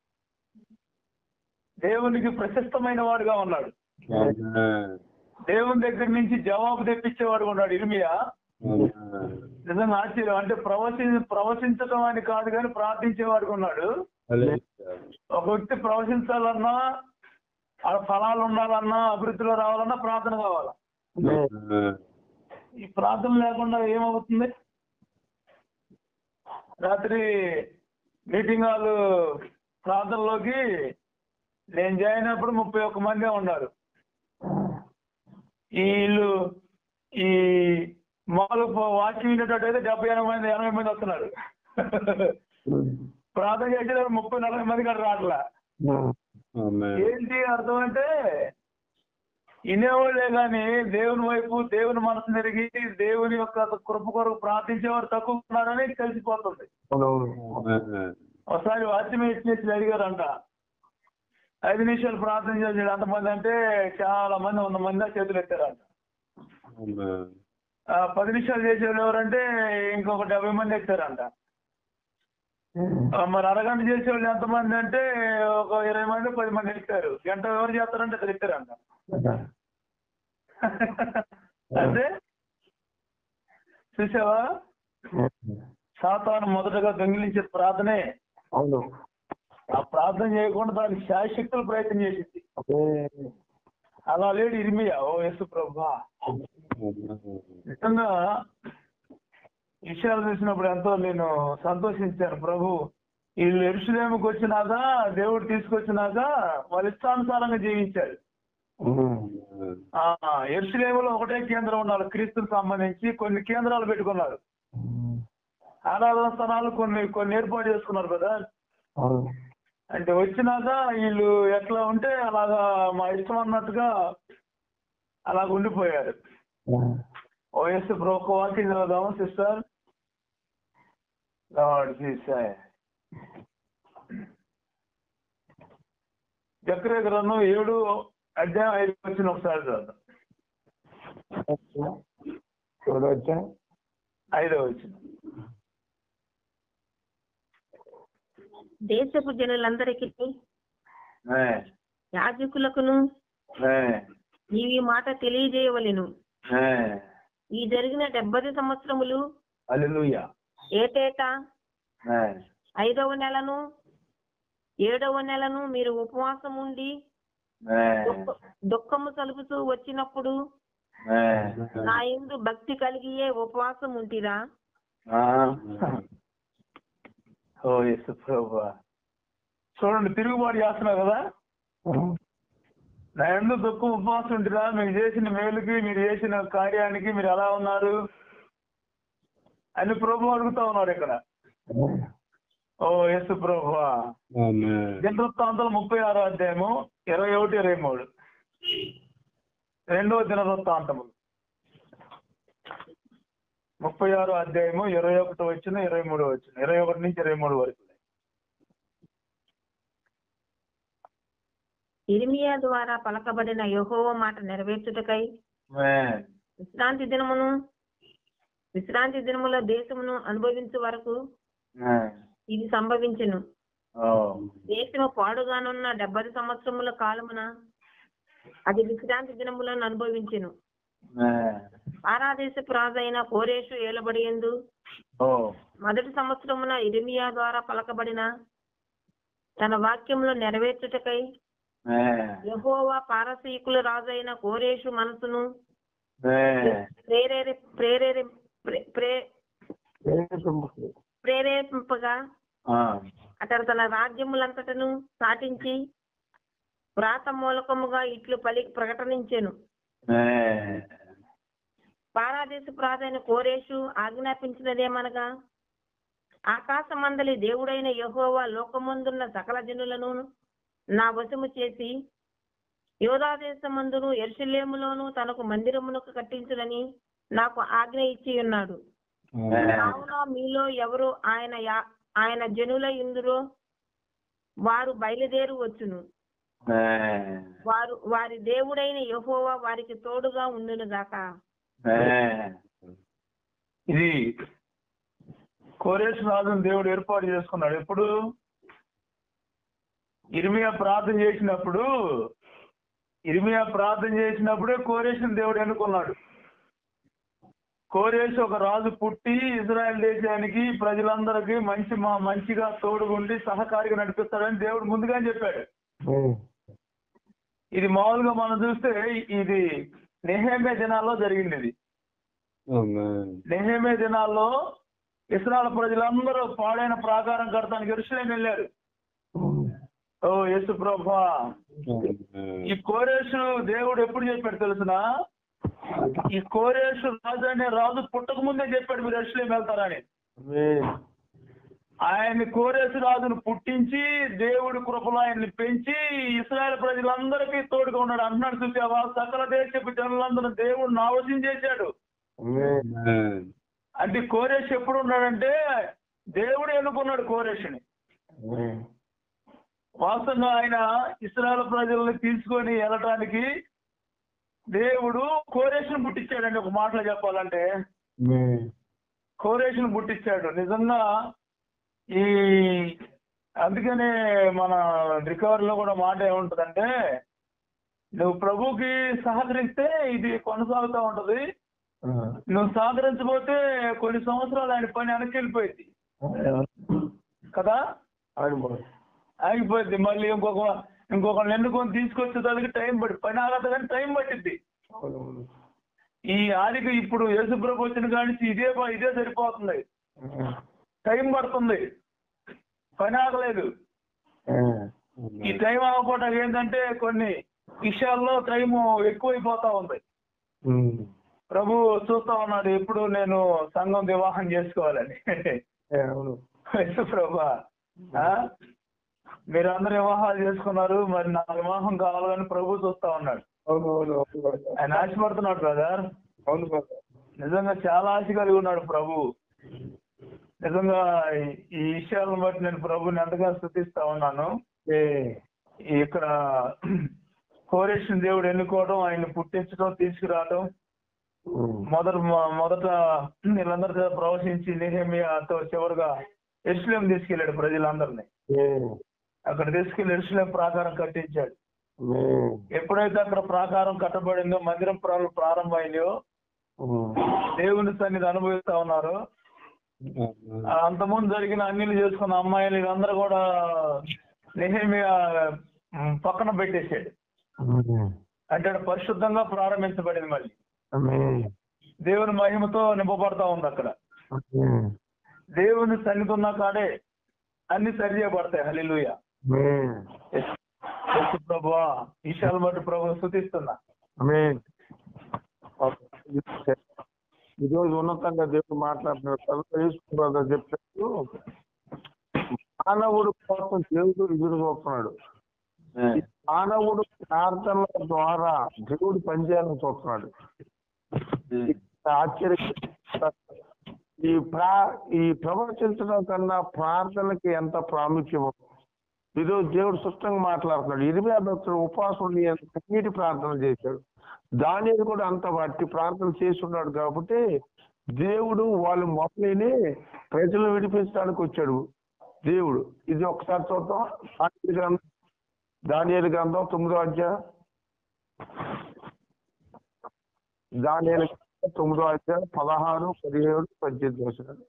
దేవునికి ప్రశస్తమైన వాడుగా ఉన్నాడు ఆమేన్ దేవుని దగ్గర నుంచి జవాబు తెప్పించేవాడు ఉన్నాడు ఇర్మియా ఆమేన్ నిజంగా ఆశ్చర్యం అంటే ప్రవచి ప్రవచించడం అని కాదు కానీ ప్రార్థించేవాడు ఉన్నాడు హల్లెలూయా ఒక వ్యక్తి ప్రవచించాలన్నా ఆ ఫలాలు ఉండాలన్నా అభివృద్ధిలో రావాలన్నా ప్రార్థన కావాలా ఆమేన్ ఈ ప్రార్థన లేకుండా ఏమవుతుంది రాత్రి మీటింగ్ హాల్ ప్రార్థనలోకి నేను జాయిన్ అయినప్పుడు ముప్పై ఒక్క మందే ఉన్నారు వీళ్ళు ఈ మామూలు వాక్యం వినేటట్టయితే డెబ్బై ఎనభై మంది ఎనభై మంది వస్తున్నారు ప్రార్థన చేసే ముప్పై నలభై మంది కూడా రావట్లా ఆమేన్ ఏంటి అర్థం అంటే వినేవాళ్ళే గాని దేవుని వైపు దేవుని మనసు తిరిగి దేవుని యొక్క కృప కొరకు ప్రార్థించేవారు తక్కువ ఉన్నారని తెలిసిపోతుంది ఆమేన్ ఒకసారి వాచ్యం ఇచ్చేసి అడిగారంట ఐదు నిమిషాలు ప్రార్థన చేసాడు అంతమంది అంటే చాలా మంది వంద మంది చేతులు ఎత్తారంట ఆమేన్ ఆ, పది నిమిషాలు చేసేవాళ్ళు ఎవరంటే ఇంకొక డెబ్బై మంది ఎత్తారంట ఆ, మరి అరగంట చేసేవాళ్ళు ఎంతమంది అంటే ఒక ఇరవై మంది పది మంది ఎత్తారు గంట ఎవరు చేస్తారంటే ఇద్దరు ఎత్తారంట అంటే చూసావా సాతాను మొదటగా దొంగిలించే ప్రార్థనే అవును ఆ ప్రార్థన చేయకుండా దానికి శాశక్తులు ప్రయత్నం చేసింది అదే అలా లేడు ఇరిమియా ఓ యేసు ప్రభా ఆమేన్ నిజంగా విషయాలు చూసినప్పుడు ఎంతో నేను సంతోషించాను ప్రభు వీళ్ళు ఎరుసలేముకి వచ్చినాక దేవుడు తీసుకొచ్చినాక వాళ్ళ ఇష్టానుసారంగా జీవించారు ఆ ఎరుసలేములో ఒకటే కేంద్రం ఉన్నారు క్రీస్తుకు సంబంధించి కొన్ని కేంద్రాలు పెట్టుకున్నారు ఆరాధన స్థానాలు కొన్ని కొన్ని ఏర్పాటు చేసుకున్నారు కదా అవును అంటే వచ్చినాక వీళ్ళు ఎట్లా ఉంటే అలాగా మా ఇష్టం అన్నట్టుగా అలాగ ఉండిపోయారు ఓఎస్ బ్రో ఒక వాక్యం చదువుదాము సిస్టర్ లార్డ్ జీసస్ జక్రే గ్రంథం ఏడు అధ్యాయం ఐదు వచ్చిన ఒకసారి చదువుదాం ఎవరు వచ్చా ఐదో వచ్చిన దేశపు జనులందరికీ యాజకులకును నీవు ఈ మాట తెలియజేయవలెను ఈ జరిగిన డెబ్బై సంవత్సరములు అల్లెలుయ్యా ఏటేటా ఐదవ నెలను ఏడవ నెలను మీరు ఉపవాసం ఉండి దుఃఖ- దుఃఖము కలుగుతూ వచ్చినప్పుడు నా ఎందు భక్తి కలిగియే ఉపవాసం ఉంటిరా ఓ ఎస్ ప్రభా చూడండి తిరుగుబాటు చేస్తున్నారు కదా నా ఎందుకు దుఃఖం ఉపవాసం ఉంటుందా మీరు చేసిన మేలుకి మీరు చేసిన కార్యానికి మీరు ఎలా ఉన్నారు అని ప్రభు అడుగుతా ఉన్నారు ఇక్కడ ఓ యేసు ప్రభు ఆమేన్ దినవృత్తాంతాలు ముప్పై ఆరో అధ్యాయము ఇరవై ఒకటి ఇరవై మూడు రెండవ దినవృత్తాంతము ముప్పై ఆరో అధ్యాయము ఇరవై ఒకటి వచ్చిన ఇరవై మూడు వచ్చిన ఇరవై ఒకటి నుంచి ఇరవై మూడు వరకు ఇర్మియా ద్వారా పలకబడిన యెహోవా మాట నెరవేర్చుటకై ఆమేన్. విశ్రాంతి దినమును విశ్రాంతి దినముల దేశమును అనుభవించు వరకు ఆమేన్. ఇది సంభవించెను ఓ. దేశము పాడుగానున్న డెబ్బై సంవత్సరముల కాలమున అది విశ్రాంతి దినములను అనుభవించెను ఆమేన్. పారాదేశపు రాజైన కోరేషు ఏలబడి ఎందు ఓ. మొదటి సంవత్సరమున ఇరిమియా ద్వారా పలకబడిన తన వాక్యములు నెరవేర్చుటకై ఆమేన్. యెహోవా పారసీకుల రాజైన కోరేషు మనసును ఆమేన్. ప్రేరేరి ప్రేరేరి ప్రే- ప్రే- ప్రేరేపింపగా ఆ. అతడు తన రాజ్యములంతటను సాటించి వ్రాత మూలకముగా ఇట్లు పలి ప్రకటించెను ఆమేన్. పారాదేశ ప్రాధైన కోరేషు ఆజ్ఞాపించినదేమనగా ఆకాశమందలి దేవుడైన యెహోవా లోకమందున్న సకల జనులను నా వశము చేసి యోధాదేశమందును ఎరుషలేములోను తనకు మందిరమునకు కట్టించునని నాకు ఆజ్ఞ ఇచ్చి ఉన్నాడు కావున మీలో ఎవరు ఆయన యా- ఆయన జనుల ఇందులో వారు బయలుదేరి వచ్చును వారు వారి దేవుడైన యెహోవా వారికి తోడుగా ఉండును గాక ఇది కోరేష్ రాజును దేవుడు ఏర్పాటు చేసుకున్నాడు ఎప్పుడు ఇర్మియా ప్రార్థన చేసినప్పుడు ఇర్మియా ప్రార్థన చేసినప్పుడే కోరేషుని దేవుడు ఎన్నుకున్నాడు కోరేష్ ఒక రాజు పుట్టి ఇజ్రాయెల్ దేశానికి ప్రజలందరికీ మంచి మా మంచిగా తోడుగుండి సహకారిగా నడిపిస్తాడని దేవుడు ముందుగానే చెప్పాడు ఇది మామూలుగా మనం చూస్తే ఇది నెహేమే దినాల్లో జరిగింది ఇది నెహేమే దినాల్లో ఇస్రాయల్ ప్రజలందరూ పాడైన ప్రాకారం కడతానికి ఎరుసలేం వెళ్ళారు ఓ యేసు ప్రభా ఈ కోరేషు దేవుడు ఎప్పుడు చెప్పాడు తెలుసునా ఈ కోరేషు రాజు అనే రాజు పుట్టక ముందే చెప్పాడు మీరు ఎరుసలేం వెళ్తారని ఆయన్ని కోరేసు రాజును పుట్టించి దేవుడి కృపలో ఆయన్ని పెంచి ఇస్రాయల్ ప్రజలందరికీ తోడుగా ఉన్నాడు అన్నాడు చూసావా సకల దేశపు జనులందరూ దేవుడు నావసం చేశాడు అంటే కోరేష్ ఎప్పుడు ఉన్నాడంటే దేవుడు ఎన్నుకున్నాడు కోరేషుని వాస్తవంగా ఆయన ఇస్రాయల్ ప్రజల్ని తీసుకొని వెళ్ళటానికి దేవుడు కోరేషును పుట్టించాడండి ఒక మాటలో చెప్పాలంటే కోరేషును పుట్టించాడు నిజంగా ఈ అందుకనే మన రికవరీలో కూడా మాట ఏముంటదంటే నువ్వు ప్రభుకి సహకరిస్తే ఇది కొనసాగుతూ ఉంటది నువ్వు సహకరించబోతే కొన్ని సంవత్సరాలు ఆయన పని వెనక్కి వెళ్ళిపోయింది కదా ఆగిపోయింది మళ్ళీ ఇంకొక ఇంకొకరిని ఎన్నుకొని తీసుకొచ్చేదానికి టైం పడి పని ఆగదు కానీ టైం పట్టింది ఈ ఆదికి ఇప్పుడు యేసుప్రభు వచ్చిన కానీ ఇదే ప- ఇదే సరిపోతుంది టైం పడుతుంది పని ఆగలేదు ఈ టైం ఆగపోవటం ఏంటంటే కొన్ని విషయాల్లో టైం ఎక్కువైపోతా ఉంది ప్రభు చూస్తా ఉన్నాడు ఎప్పుడు నేను సంఘం వివాహం చేసుకోవాలని అవును యేసు ప్రభా ఆ? మీరు అందరు వివాహాలు చేసుకున్నారు మరి నా వివాహం కావాలని ప్రభు చూస్తా ఉన్నాడు అవును అవును అవును ఆయన ఆశపడుతున్నాడు బ్రదర్ అవును brother. నిజంగా చాలా ఆశ కలిగి ఉన్నాడు ప్రభు నిజంగా ఈ- ఈ విషయాలను బట్టి నేను ప్రభుని ఎంతగా స్థుతిస్తా ఉన్నాను ఏ, ఇక్కడ కోరేషన్ దేవుడు ఎన్నుకోవడం ఆయన పుట్టించడం తీసుకురావడం ఉమ్, మొదట మొదట వీళ్ళందరితో ప్రవశించి నిహేమియాతో చివరిగా ఎరుసలేం తీసుకెళ్ళాడు ప్రజలందరినీ ఏ, అక్కడ తీసుకెళ్లి ఎరుసలేం ప్రాకారం కట్టించాడు ఏ, ఎప్పుడైతే అక్కడ ప్రాకారం కట్టబడిందో మందిరం ప్రా- ప్రారంభమైందో ఉమ్, దేవుని సన్నిధి అనుభవిస్తా ఉన్నారు ఆ అంతకుముందు జరిగిన అన్నిలు చేసుకున్న అమ్మాయిలు వీళ్ళందరూ కూడా నెహేమియా ఉమ్, పక్కన పెట్టేశాడు ఉమ్, అంటే అక్కడ పరిశుద్ధంగా ప్రారంభించబడింది మళ్ళీ ఆమేన్. దేవుని మహిమతో నింపబడతా ఉంది అక్కడ ఆమేన్. దేవుని సన్నిధి ఉన్న కాడే అన్ని సరి చేయబడతాయి హలిలుయ ఆమేన్. ప్రభువా ఈశాల బట్టి ప్రభు స్థుతిస్తున్నా ఆమేన్. ఈ రోజు ఉన్నతంగా దేవుడు మాట్లాడుతున్నాడు తర్వాత యేసుప్రభు చెప్పాడు మానవుడు కోసం దేవుడు ఎదురు చూస్తున్నాడు ఈ మానవుడు ప్రార్థనల ద్వారా దేవుడు పనిచేయాలని చూస్తున్నాడు ఆశ్చర్య ఈ ప్రా ఈ ప్రవచించడం కన్నా ప్రార్థనకి ఎంత ప్రాముఖ్యమో ఈరోజు దేవుడు స్పష్టంగా మాట్లాడుతున్నాడు ఇరవై భక్తుడు ఉపాసుడు కన్నీటి ప్రార్థన చేశాడు దానిని కూడా అంత బట్టి ప్రార్థన చేసి ఉన్నాడు కాబట్టి దేవుడు వాళ్ళు మొదలని ప్రజలను విడిపించడానికి వచ్చాడు దేవుడు ఇది ఒకసారి చూద్దాం దానియేలు గ్రంథం దానియేలు గ్రంథం తొమ్మిదో అధ్యాయం దానియేలు గ్రంథం తొమ్మిదో అధ్యాయం పదహారు పదిహేడు పద్దెనిమిది వచనాలు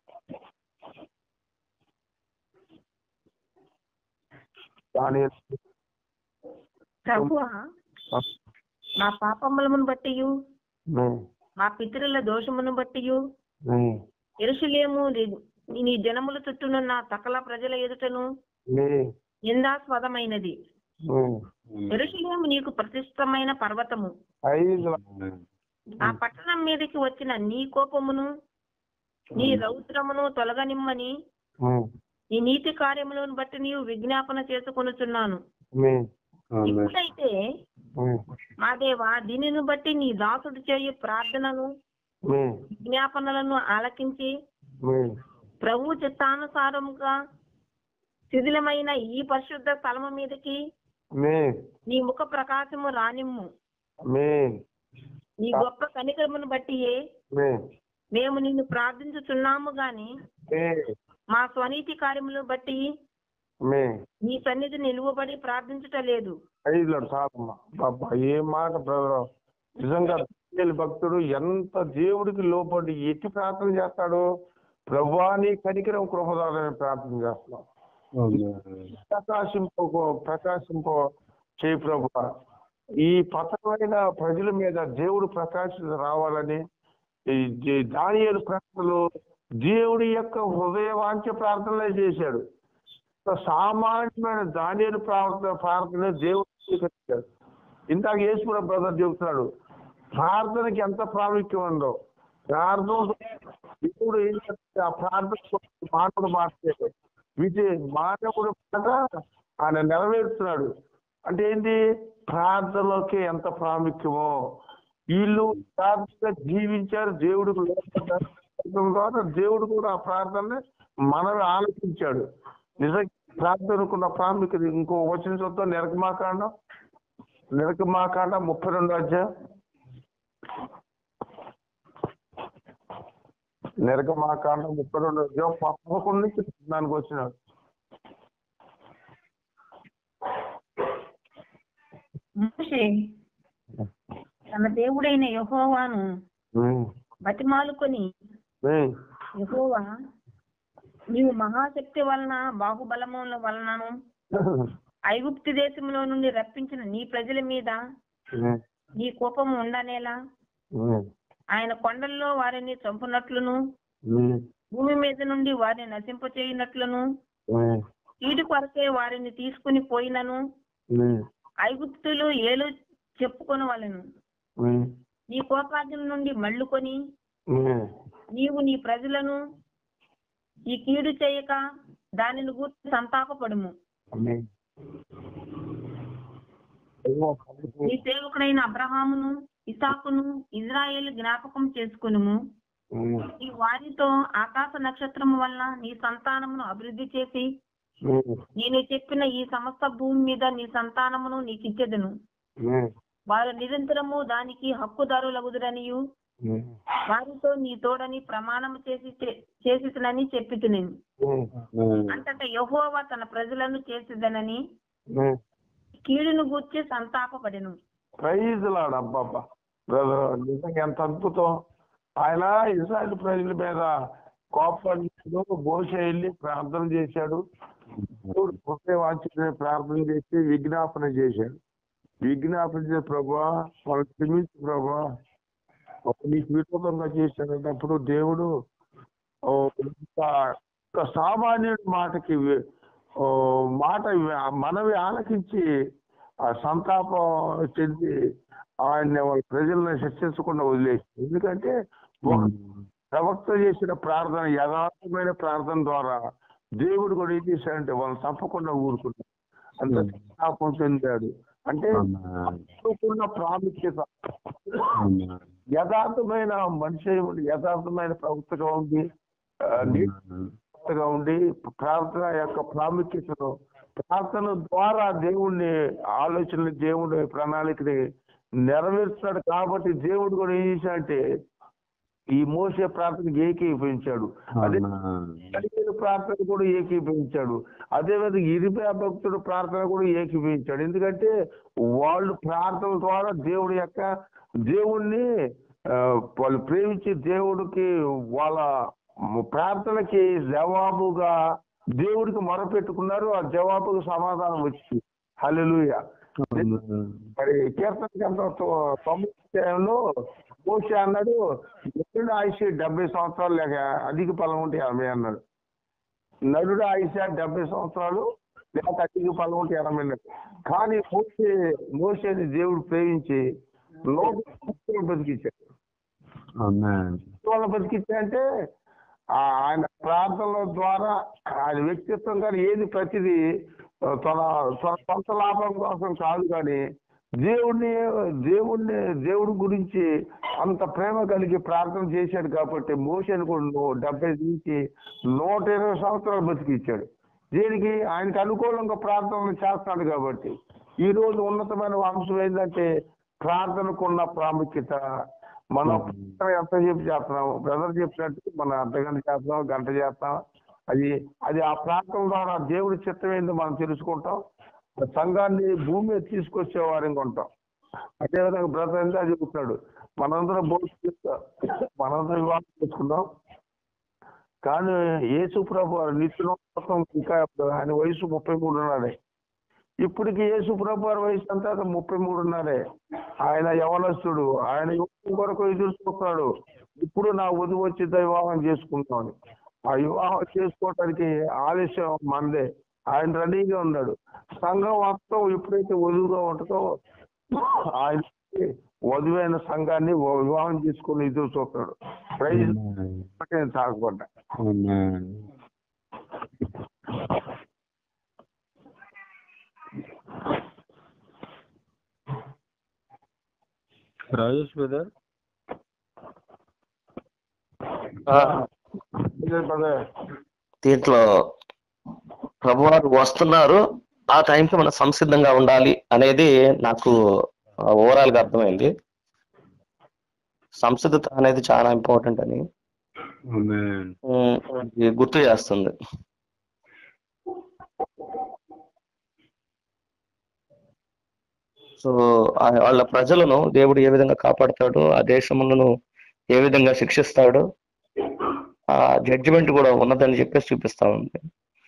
దానియేలు ప్రభువా మా పాపములను బట్టి ఉమ్, మా పితరుల దోషమును బట్టి ఉమ్, ఎరుసలేము నీ- నీ జనముల చుట్టూనున్న సకల ప్రజల ఎదుటను ఉమ్, నిందాస్పదమైనది ఉమ్. ఎరుసలేము నీకు ప్రతిష్టమైన పర్వతము ఐదు ఆ పట్టణం మీదకి వచ్చిన నీ కోపమును నీ రౌద్రమును తొలగనిమ్మని ఉమ్, నీ నీతి కార్యములను బట్టి నీవు విజ్ఞాపన చేసుకొనుచున్నాను ఉమ్, ఇప్పుడైతే ఉమ్, మా దేవా దీనిని బట్టి నీ దాసుడు చేయు ప్రార్థనను ఆమేన్. విజ్ఞాపనలను ఆలకించి ఆమేన్. ప్రభు చిత్తానుసారముగా శిథిలమైన ఈ పరిశుద్ధ స్థలము మీదకి ఆమేన్. నీ ముఖ ప్రకాశము రానిమ్ము ఆమేన్. నీ గొప్ప కనికరమును బట్టియే ఆమేన్. మేము నిన్ను ప్రార్థించుచున్నాము గాని ఆమేన్. మా స్వనీతి కార్యములు బట్టి ఆమేన్. నీ సన్నిధి నిలువబడి ప్రార్థించుటలేదు ఐదులో చాలమ్మా బాబా ఏ మాట బ్రదర్ నిజంగా దానియేలు భక్తుడు ఎంత దేవుడికి లోపడి ఎట్టి ప్రార్థన చేస్తాడు ప్రభా నీ కనికరం కృపదాలని ప్రార్థన చేస్తున్నాం ప్రకాశింప ప్రకాశింప చేయి ప్రభు ఈ పతనమైన ప్రజల మీద దేవుడు ప్రకాశం రావాలని ఈ జే- దానియేలు ప్రార్థనలు దేవుడి యొక్క హృదయ వాంఛ ప్రార్థనలే చేశాడు ఒక సామాన్యమైన దానియేలు ప్రార్థన ప్రార్థన దేవుడు స్వీకరించాడు ఇందాక యేసుకున్న బ్రదర్ చెబుతున్నాడు ప్రార్థనకి ఎంత ప్రాముఖ్యం ఉందో ప్రార్థన దేవుడు ఏం చేస్తాడు ఆ ప్రార్థన మానవుడు మాట్లాడే విజయ మానవుడు మాట ఆయన నెరవేరుస్తున్నాడు అంటే ఏంటి ప్రార్థనలోకి ఎంత ప్రాముఖ్యమో వీళ్ళు ప్రార్థనగా జీవించారు దేవుడికి లోపడ్డారు. ప్రార్థన ద్వారా దేవుడు కూడా ఆ ప్రార్థన మనవి ఆలోచించాడు నిజంగా ప్రార్థనకున్న ప్రాముఖ్యత ఇంకో వచ్చిన చూద్దాం నిరకమాకాండం నిరకమాకాండం ముప్పై రెండు అధ్యాయం నిరకమాకాండం ముప్పై రెండు అధ్యాయం పదకొండు నుంచి దానికి వచ్చినాడు మోషే తన దేవుడైన యెహోవాను ఉమ్, బతిమాలుకొని ఉమ్, యెహోవా నీవు మహాశక్తి వలన బాహుబలముల వలనను ఐగుప్తు దేశంలో నుండి రప్పించిన నీ ప్రజల మీద ఉమ్, నీ కోపము ఉండనేలా ఉమ్, ఆయన కొండల్లో వారిని చంపునట్లును ఉమ్, భూమి మీద నుండి వారిని నశింపచేయునట్లును ఉమ్, కీడు కొరకే వారిని తీసుకుని పోయినను ఉమ్, ఐగుప్తులు ఏలు చెప్పుకొని వాళ్ళను ఉమ్, నీ కోపాగ్ని నుండి మళ్ళుకొని ఉమ్. నీవు నీ ప్రజలను ఈ కీడు చేయక దానిని గూర్చి సంతాపపడుము ఆమేన్. ఏమో ప్రభుత్వం నీ సేవకుడైన అబ్రహామును ఇసాకును ఇజ్రాయేల్ జ్ఞాపకం చేసుకునుము ఉమ్, నీ వారితో ఆకాశ నక్షత్రము వల్ల నీ సంతానమును అభివృద్ధి చేసి ఉమ్, నేను చెప్పిన ఈ సమస్త భూమి మీద నీ సంతానమును నీకిచ్చెదను ఉమ్, వారు నిరంతరము దానికి హక్కుదారులగుదురనియు ఉమ్, వారితో నీ తోడని ప్రమాణము చేసి చేసినని చెప్పి తినని ఉమ్, అంతటా యెహోవా తన ప్రజలను చేసిదనని ఉమ్. కీడును గూర్చి సంతాపపడెను ప్రైజ్ లాడ్ అబ్బాబ్బా బ్రదర్ నిజంగా ఎంత అద్భుతం ఆయన ఇస్రాయల్ ప్రజల మీద కోపడ్డాడు మోస వెళ్ళి ప్రార్థన చేశాడు దేవుడు కృపే వాంఛనని ప్రార్థన చేసి విజ్ఞాపన చేశాడు విజ్ఞాపన చేసి ప్రభా వాళ్ళు క్షమించు ప్రభా ఒక నీకు విరోధంగా చేశాడన్నప్పుడు దేవుడు ఓ ఇంత ఒక సామాన్యుడి మాటకి వి- ఓ మాట వి- మనవి ఆలకించి ఆ సంతాపం చెంది ఆయన వాళ్ళ ప్రజలను శిక్షించకుండా వదిలేసి ఎందుకంటే ఒక ప్రవక్త చేసిన ప్రార్థన యథార్థమైన ప్రార్థన ద్వారా దేవుడు కూడా ఏం చేశాడంటే వాళ్ళని తప్పకుండా ఊరుకున్నాడు అంత సంతాపం చెందాడు అంటే ఉన్న ప్రాముఖ్యత యథార్థమైన మనిషి ఉండి యథార్థమైన ప్రవక్తగా ఉండి ఆ, నీతిగా ఉండి ప్రార్థన యొక్క ప్రాముఖ్యతను ప్రార్థన ద్వారా దేవుణ్ణి ఆలోచనలు దేవుడి ప్రణాళికని నెరవేరుస్తాడు కాబట్టి దేవుడు కూడా ఏం చేశాడంటే ఈ మోసే ప్రార్థనకి ఏకీభవించాడు అదే కలిగిన ప్రార్థన కూడా ఏకీభవించాడు అదే విధంగా ఇరిపే భక్తుడు ప్రార్థన కూడా ఏకీభవించాడు ఎందుకంటే వాళ్ళు ప్రార్థన ద్వారా దేవుడి యొక్క దేవుణ్ణి ఆ, వాళ్ళు ప్రేమించి దేవుడికి వాళ్ళ ప్రార్థనకి జవాబుగా దేవుడికి మొరపెట్టుకున్నారు ఆ జవాబుకు సమాధానం వచ్చింది హల్లెలూయా మరి కీర్తన గ్రంథం తొ- తొమ్మిది అధ్యాయంలో మోసే అన్నాడు నరుడు ఆయుష్ డెబ్బై సంవత్సరాలు లేక అధిక ఫలం ఉంటే ఎనభై అన్నాడు నరుడు ఆయుష డెబ్బై సంవత్సరాలు లేక అధిక ఫలం ఉంటే ఎనభై అన్నాడు కానీ మోసే మోసేని దేవుడు ప్రేమించి లోపల బతికించాడు వాళ్ళ బతికించాడంటే ఆ ఆయన ప్రార్థనల ద్వారా ఆయన వ్యక్తిత్వం కానీ ఏది ప్రతిదీ తన తన సొంత లాభం కోసం కాదు కానీ దేవుడిని దేవుడిని దేవుడి గురించి అంత ప్రేమ కలిగి ప్రార్థన చేశాడు కాబట్టి మోషన్ కూడా డెబ్బై నుంచి నూట ఇరవై సంవత్సరాలు బతికిచ్చాడు దీనికి ఆయనకు అనుకూలంగా ప్రార్థన చేస్తాడు కాబట్టి ఈ రోజు ఉన్నతమైన వంశం ఏంటంటే ప్రార్థనకు ఉన్న ప్రాముఖ్యత మనం ఎంత చెప్పి చేస్తున్నాం బ్రదర్ చెప్పినట్టు మనం అర్ధగంట చేస్తున్నాం గంట చేస్తాం అది అది ఆ ప్రార్థన ద్వారా దేవుడి చిత్తం ఏందో మనం తెలుసుకుంటాం సంఘాన్ని భూమి మీద తీసుకొచ్చే వారిగా ఉంటాం అదేవిధంగా బ్రదర్ ఎంత చెబుతున్నాడు మనందరం భవిష్యత్తు మనందరం వివాహం చేసుకుందాం కానీ యేసు ప్రభు నిత్యం ఇంకా ఆయన వయసు ముప్పై మూడు ఉన్నాడే ఇప్పటికి యేసు ప్రభు వారి వయసు అంతా ముప్పై మూడున్నరే ఆయన యవనస్తుడు ఆయన యువతం కొరకు ఎదురు చూస్తున్నాడు ఇప్పుడు నా వధువు వచ్చి వివాహం చేసుకుంటామని ఆ వివాహం చేసుకోవటానికి ఆలస్యం మందే ఆయన రెడీగా ఉన్నాడు సంఘం మొత్తం ఎప్పుడైతే వధువుగా ఉంటుందో ఆయన వధువైన సంఘాన్ని వివాహం చేసుకుని ఎదురు చూస్తున్నాడు ప్రైజ్ నేను తాగబడ్డా Amen. రాజేష్ బ్రదర్ బ్రదర్ దీంట్లో ప్రభువారు వస్తున్నారు ఆ టైంకి మనం సంసిద్ధంగా ఉండాలి అనేది నాకు ఓవరాల్ గా అర్థమైంది సంసిద్ధత అనేది చాలా ఇంపార్టెంట్ అని Amen. ఉమ్, ఇది గుర్తు చేస్తుంది సో ఆ- వాళ్ళ ప్రజలను దేవుడు ఏ విధంగా కాపాడతాడు ఆ దేశములను ఏ విధంగా శిక్షిస్తాడు ఆ జడ్జిమెంట్ కూడా ఉన్నదని చెప్పేసి చూపిస్తా ఉంది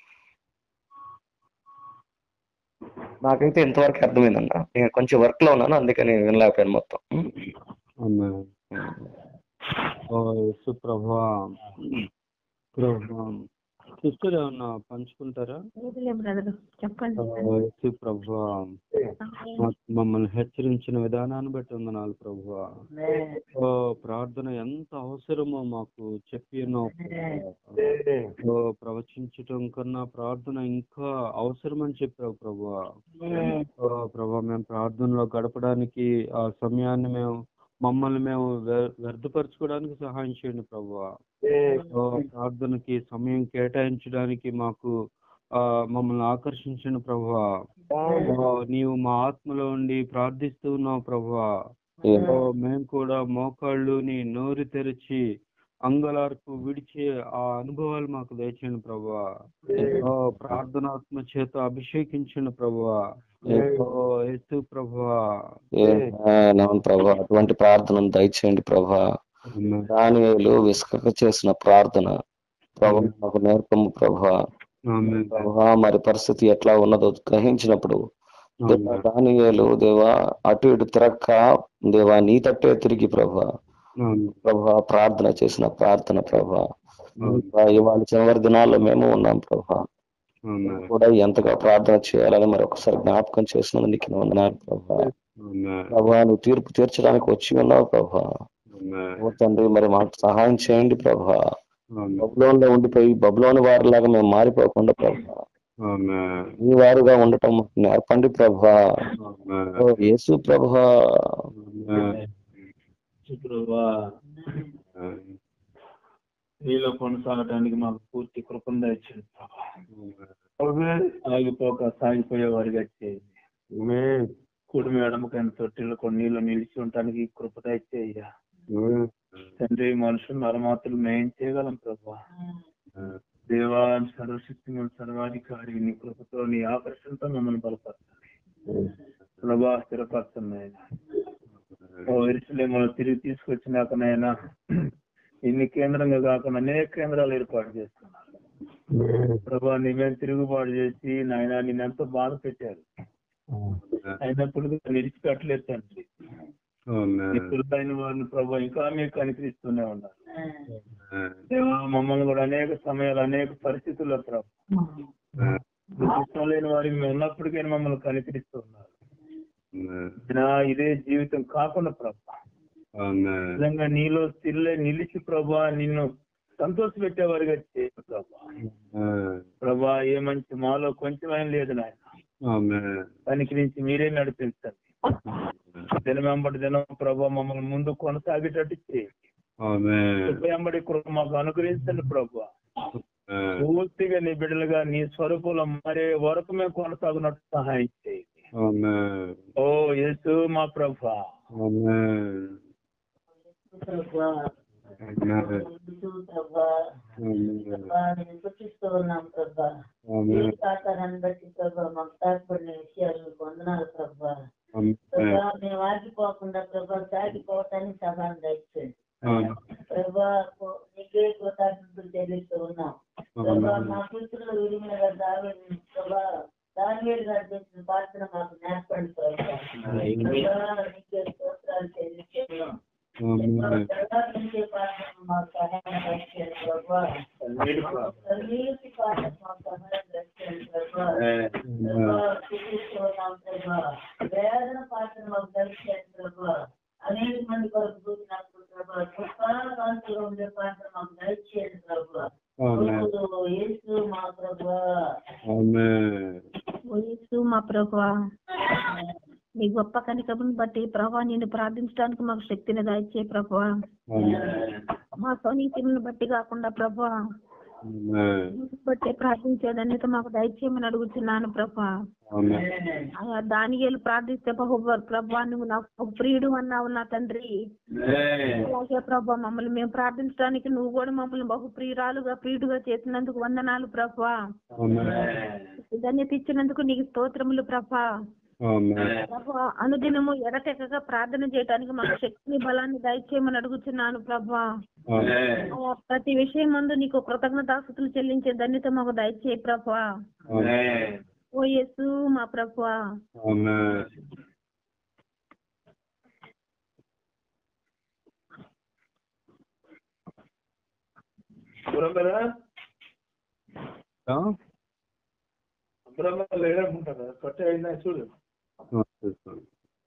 నాకైతే ఇంతవరకు అర్థమైందన్న నేను కొంచెం వర్క్ లో ఉన్నాను అందుకని వినలేకపోయాను మొత్తం Amen. ఓ యేసు ప్రభా ప్రభా సిస్టర్ ఏమన్నా పంచుకుంటారా లేదులే బ్రదర్ చెప్పండి ఓ యేసు ప్రభా మా- మమ్మల్ని హెచ్చరించిన విధానాన్ని బట్టి వందనాలు ప్రభా ఓ ప్రార్థన ఎంత అవసరమో మాకు చెప్పి ఉన్నావు ప్రభా. ఓ ప్రవచించటం కన్నా ప్రార్థన ఇంకా అవసరమని చెప్పావు ప్రభా ఓ ప్రభా మేము ప్రార్థనలో గడపడానికి ఆ సమయాన్ని మేము మమ్మల్ని మేము వ్య- వ్యర్థపరచుకోవడానికి సహాయం చేయండి ప్రభా ఓ ప్రార్థనకి సమయం కేటాయించడానికి మాకు ఆ మమ్మల్ని ఆకర్షించండి ప్రభా ఓ, నీవు మా ఆత్మలో ఉండి ప్రార్థిస్తూ ఉన్నావు ప్రభా ఓ మేము కూడా మోకాళ్ళు నీ నోరు తెరిచి అంగలార్పు విడిచే ఆ అనుభవాలు మాకు దయచేయండి ప్రభా ఓ ప్రార్థనాత్మ చేత అభిషేకించండి ప్రభా ఓ యేసు ప్రభా అవును ప్రభా అటువంటి ప్రార్థనను దయచేయండి ప్రభా దానివేలు విసుకక చేసిన ప్రార్థన ప్రభా మాకు నేర్పము ప్రభా ఆమేన్. ప్రభా మరి పరిస్థితి ఎట్లా ఉన్నదో గ్రహించినప్పుడు దేవా దానియేలు దేవా అటు ఇటు తిరక్క దేవా నీ తట్టే తిరిగి ప్రభా ఆమేన్. ప్రభా ప్రార్థన చేసిన ప్రార్థన ప్రభా ప్రభా, ఇవాళ చివరి దినాల్లో మేము ఉన్నాం ప్రభా ఆమేన్. కూడా ఎంతగా ప్రార్థన చేయాలని మరి ఒకసారి జ్ఞాపకం చేసినందుకు వందనాలు ప్రభా ఆమేన్. ప్రభా నువ్వు తీర్పు తీర్చడానికి వచ్చి ఉన్నావు ప్రభా ఆమేన్. ఓ తండ్రి మరి మాకు సహాయం చేయండి ప్రభా ఆమేన్. బబులోన్ లో ఉండిపోయి బబులోని వారిలాగా మేము మారిపోకుండా ప్రభా ఆమేన్. ఈ వారుగా ఉండటం మాకు నేర్పండి ప్రభా ఆమేన్. ఓ యేసు ప్రభా ఆమేన్. ప్రభా నీలో కొనసాగటానికి మాకు పూర్తి కృపను ఇచ్చింది ప్రభా ఆగిపోక సాగిపోయే వారిగా చేయండి కుడిమి ఎడమకైన తొట్టిలో కొన్ని నీళ్ళు నిలిచి ఉండటానికి కృప దయచేయ్యా తండ్రి మనుషులు మరమాత్రులు మేం చేయగలం ప్రభా దేవా సర్వశక్తి సర్వాధికారి నీ కృపతో నీ ఆకర్షణతో మమ్మల్ని బలపరచాలి ప్రభా స్థిరపరచండి నాయన ఓ ఎరుసలేములో తిరిగి తీసుకొచ్చినాకనైనా ఇన్ని కేంద్రంగా కాకుండా అనేక కేంద్రాలు ఏర్పాటు చేస్తున్నారు ప్రభా నీ మీద తిరుగుబాటు చేసి నాయన నిన్ను ఎంతో బాధ పెట్టారు అయినప్పుడు విడిచిపెట్టలేదు తండ్రి ఆమేన్. నిపుణులైన వారిని ప్రభా ఇంకా మీకు కనిపిస్తూనే ఉన్నారు దేవా మమ్మల్ని కూడా అనేక సమయాలు అనేక పరిస్థితుల్లో ప్రభా ఇష్టం లేని వారికి మేము ఉన్నప్పటికీ మమ్మల్ని కనిపిస్తున్నారు నా ఇదే జీవితం కాకుండా ప్రభా ఆమేన్. నిజంగా నీలో still నిలిచి ప్రభా నిన్ను సంతోష పెట్టేవారిగా చేయ ప్రభా ఆమేన్. ప్రభా ఏ మంచి మాలో కొంచెం ఏం లేదు నాయన ఆమేన్. దానికి నుంచి మీరే నడిపించండి దినం వెంబడి దినం ప్రభు మమ్మల్ని ముందు కొనసాగేటట్టు చేయి ఆమేన్ కృప వెంబడి కృప మాకు అనుగ్రహించండి ప్రభు పూర్తిగా నీ బిడ్డలుగా నీ స్వరూపంలో మరే వరకు మేము కొనసాగునట్టు సహాయం చేయి ఆమేన్ ఓ యేసు మా ప్రభు ఆమేన్ ప్రభా ఆమేన్ యేసు ప్రభా ఆమేన్ ప్రభా నేను పుట్టిస్తూ ఉన్నాం ప్రభా ఏ ఆమేన్ కాకారాన్ని బట్టి ప్రభా మాకు తాకపడిన విషయాలు వందనాలు ప్రభా ఆమేన్ ప్రభా మేము ఆగిపోకుండా ప్రభా సాగిపోవటానికి సహాయం దయచేయండి ఆమేన్ ప్రభా కో- నీకే కృతజ్ఞతలు చెల్లిస్తూ ఉన్నాం ప్రభా మా కూతురు విడిమిన గారు దావేది ప్రభా దానివేలు గారు చేసిన ప్రార్థన మాకు నేర్పండి ప్రభా ప్రభా నీకే స్తోత్రాలు చెల్లిస్తున్నాం ఆమేన్ ప్రజాపించే ప్రార్థన మాకు సహాయం దయచేయండి ప్రభా కన్నీటి ప్రార్థన మాకు సహాయం దయచేయండి ప్రభా ప్రభా స్తుతిస్తూ ఉన్నాం ప్రభా వేదన ప్రార్థన మాకు దయచేయండి ప్రభా అనేక మంది కొరకు చూసినప్పుడు ప్రభా గొప్ప కాంతిలో ఉండే ప్రార్థన మాకు దయచేయండి ప్రభా ఆమేన్ ఓ యేసు మా ప్రభా ఆమేన్ ఓ యేసు మా ప్రభా నీ గొప్ప కనికమును బట్టి ప్రభా నేను ప్రార్థించడానికి మాకు శక్తిని దయచే ప్రభా ఆమేన్ మా స్వనీతిని బట్టి కాకుండా ప్రభా ఆమేన్ నిన్ను బట్టి ప్రార్థించేదన్నిత మాకు దయచేయమని అడుగుతున్నాను ప్రభా ఆమేన్ ఆయా దానియేలు ప్రార్థిస్తే బహు ప్రభా నువ్వు నాకు ఒక ప్రియుడు అన్నావు నా తండ్రి అలాగే ప్రభా మమ్మల్ని మేము ప్రార్థించడానికి నువ్వు కూడా మమ్మల్ని బహు ప్రియురాలుగా ప్రియుడుగా చేసినందుకు వందనాలు ప్రభా ఆమేన్ ధన్యత ఇచ్చినందుకు నీకు స్తోత్రములు ప్రభా ఆమేన్ ప్రభా అనుదినము ఎడతెగక ప్రార్థన చేయడానికి మాకు శక్తిని బలాన్ని దయచేయమని అడుగుతున్నాను ప్రభా ఆమేన్ ఆయా ప్రతి విషయం ముందు నీకు కృతజ్ఞతాస్తుతులు చెల్లించే ధన్యత మాకు దయచేయి ప్రభా ఆమేన్ ఓ యేసు మా ప్రభా ఆమేన్ బ్రహ్మరా ఆ? బ్రహ్మ లేడనుకుంటారు కట్టే అయినా చూడు ఆ, చూస్తాను.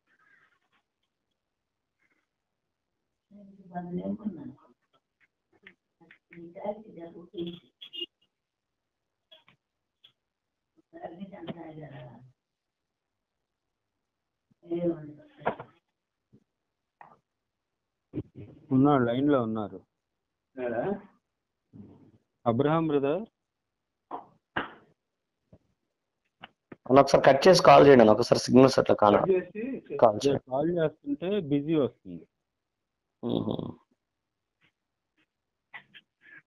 ఏమన్నాను ఈ దారికి జరుగుతుంది దారికి అంటున్నారు కదా ఏమన్నా ఉన్నారు లైన్ లో ఉన్నారు ఏడా? అబ్రహాం బ్రదర్ అన్న ఒకసారి కట్ చేసి కాల్ చేయండి అన్న ఒకసారి సిగ్నల్స్ అట్లా కాన చేసి కాల్ చేయండి కాల్ చేస్తుంటే బిజీ వస్తుంది మ్మ్.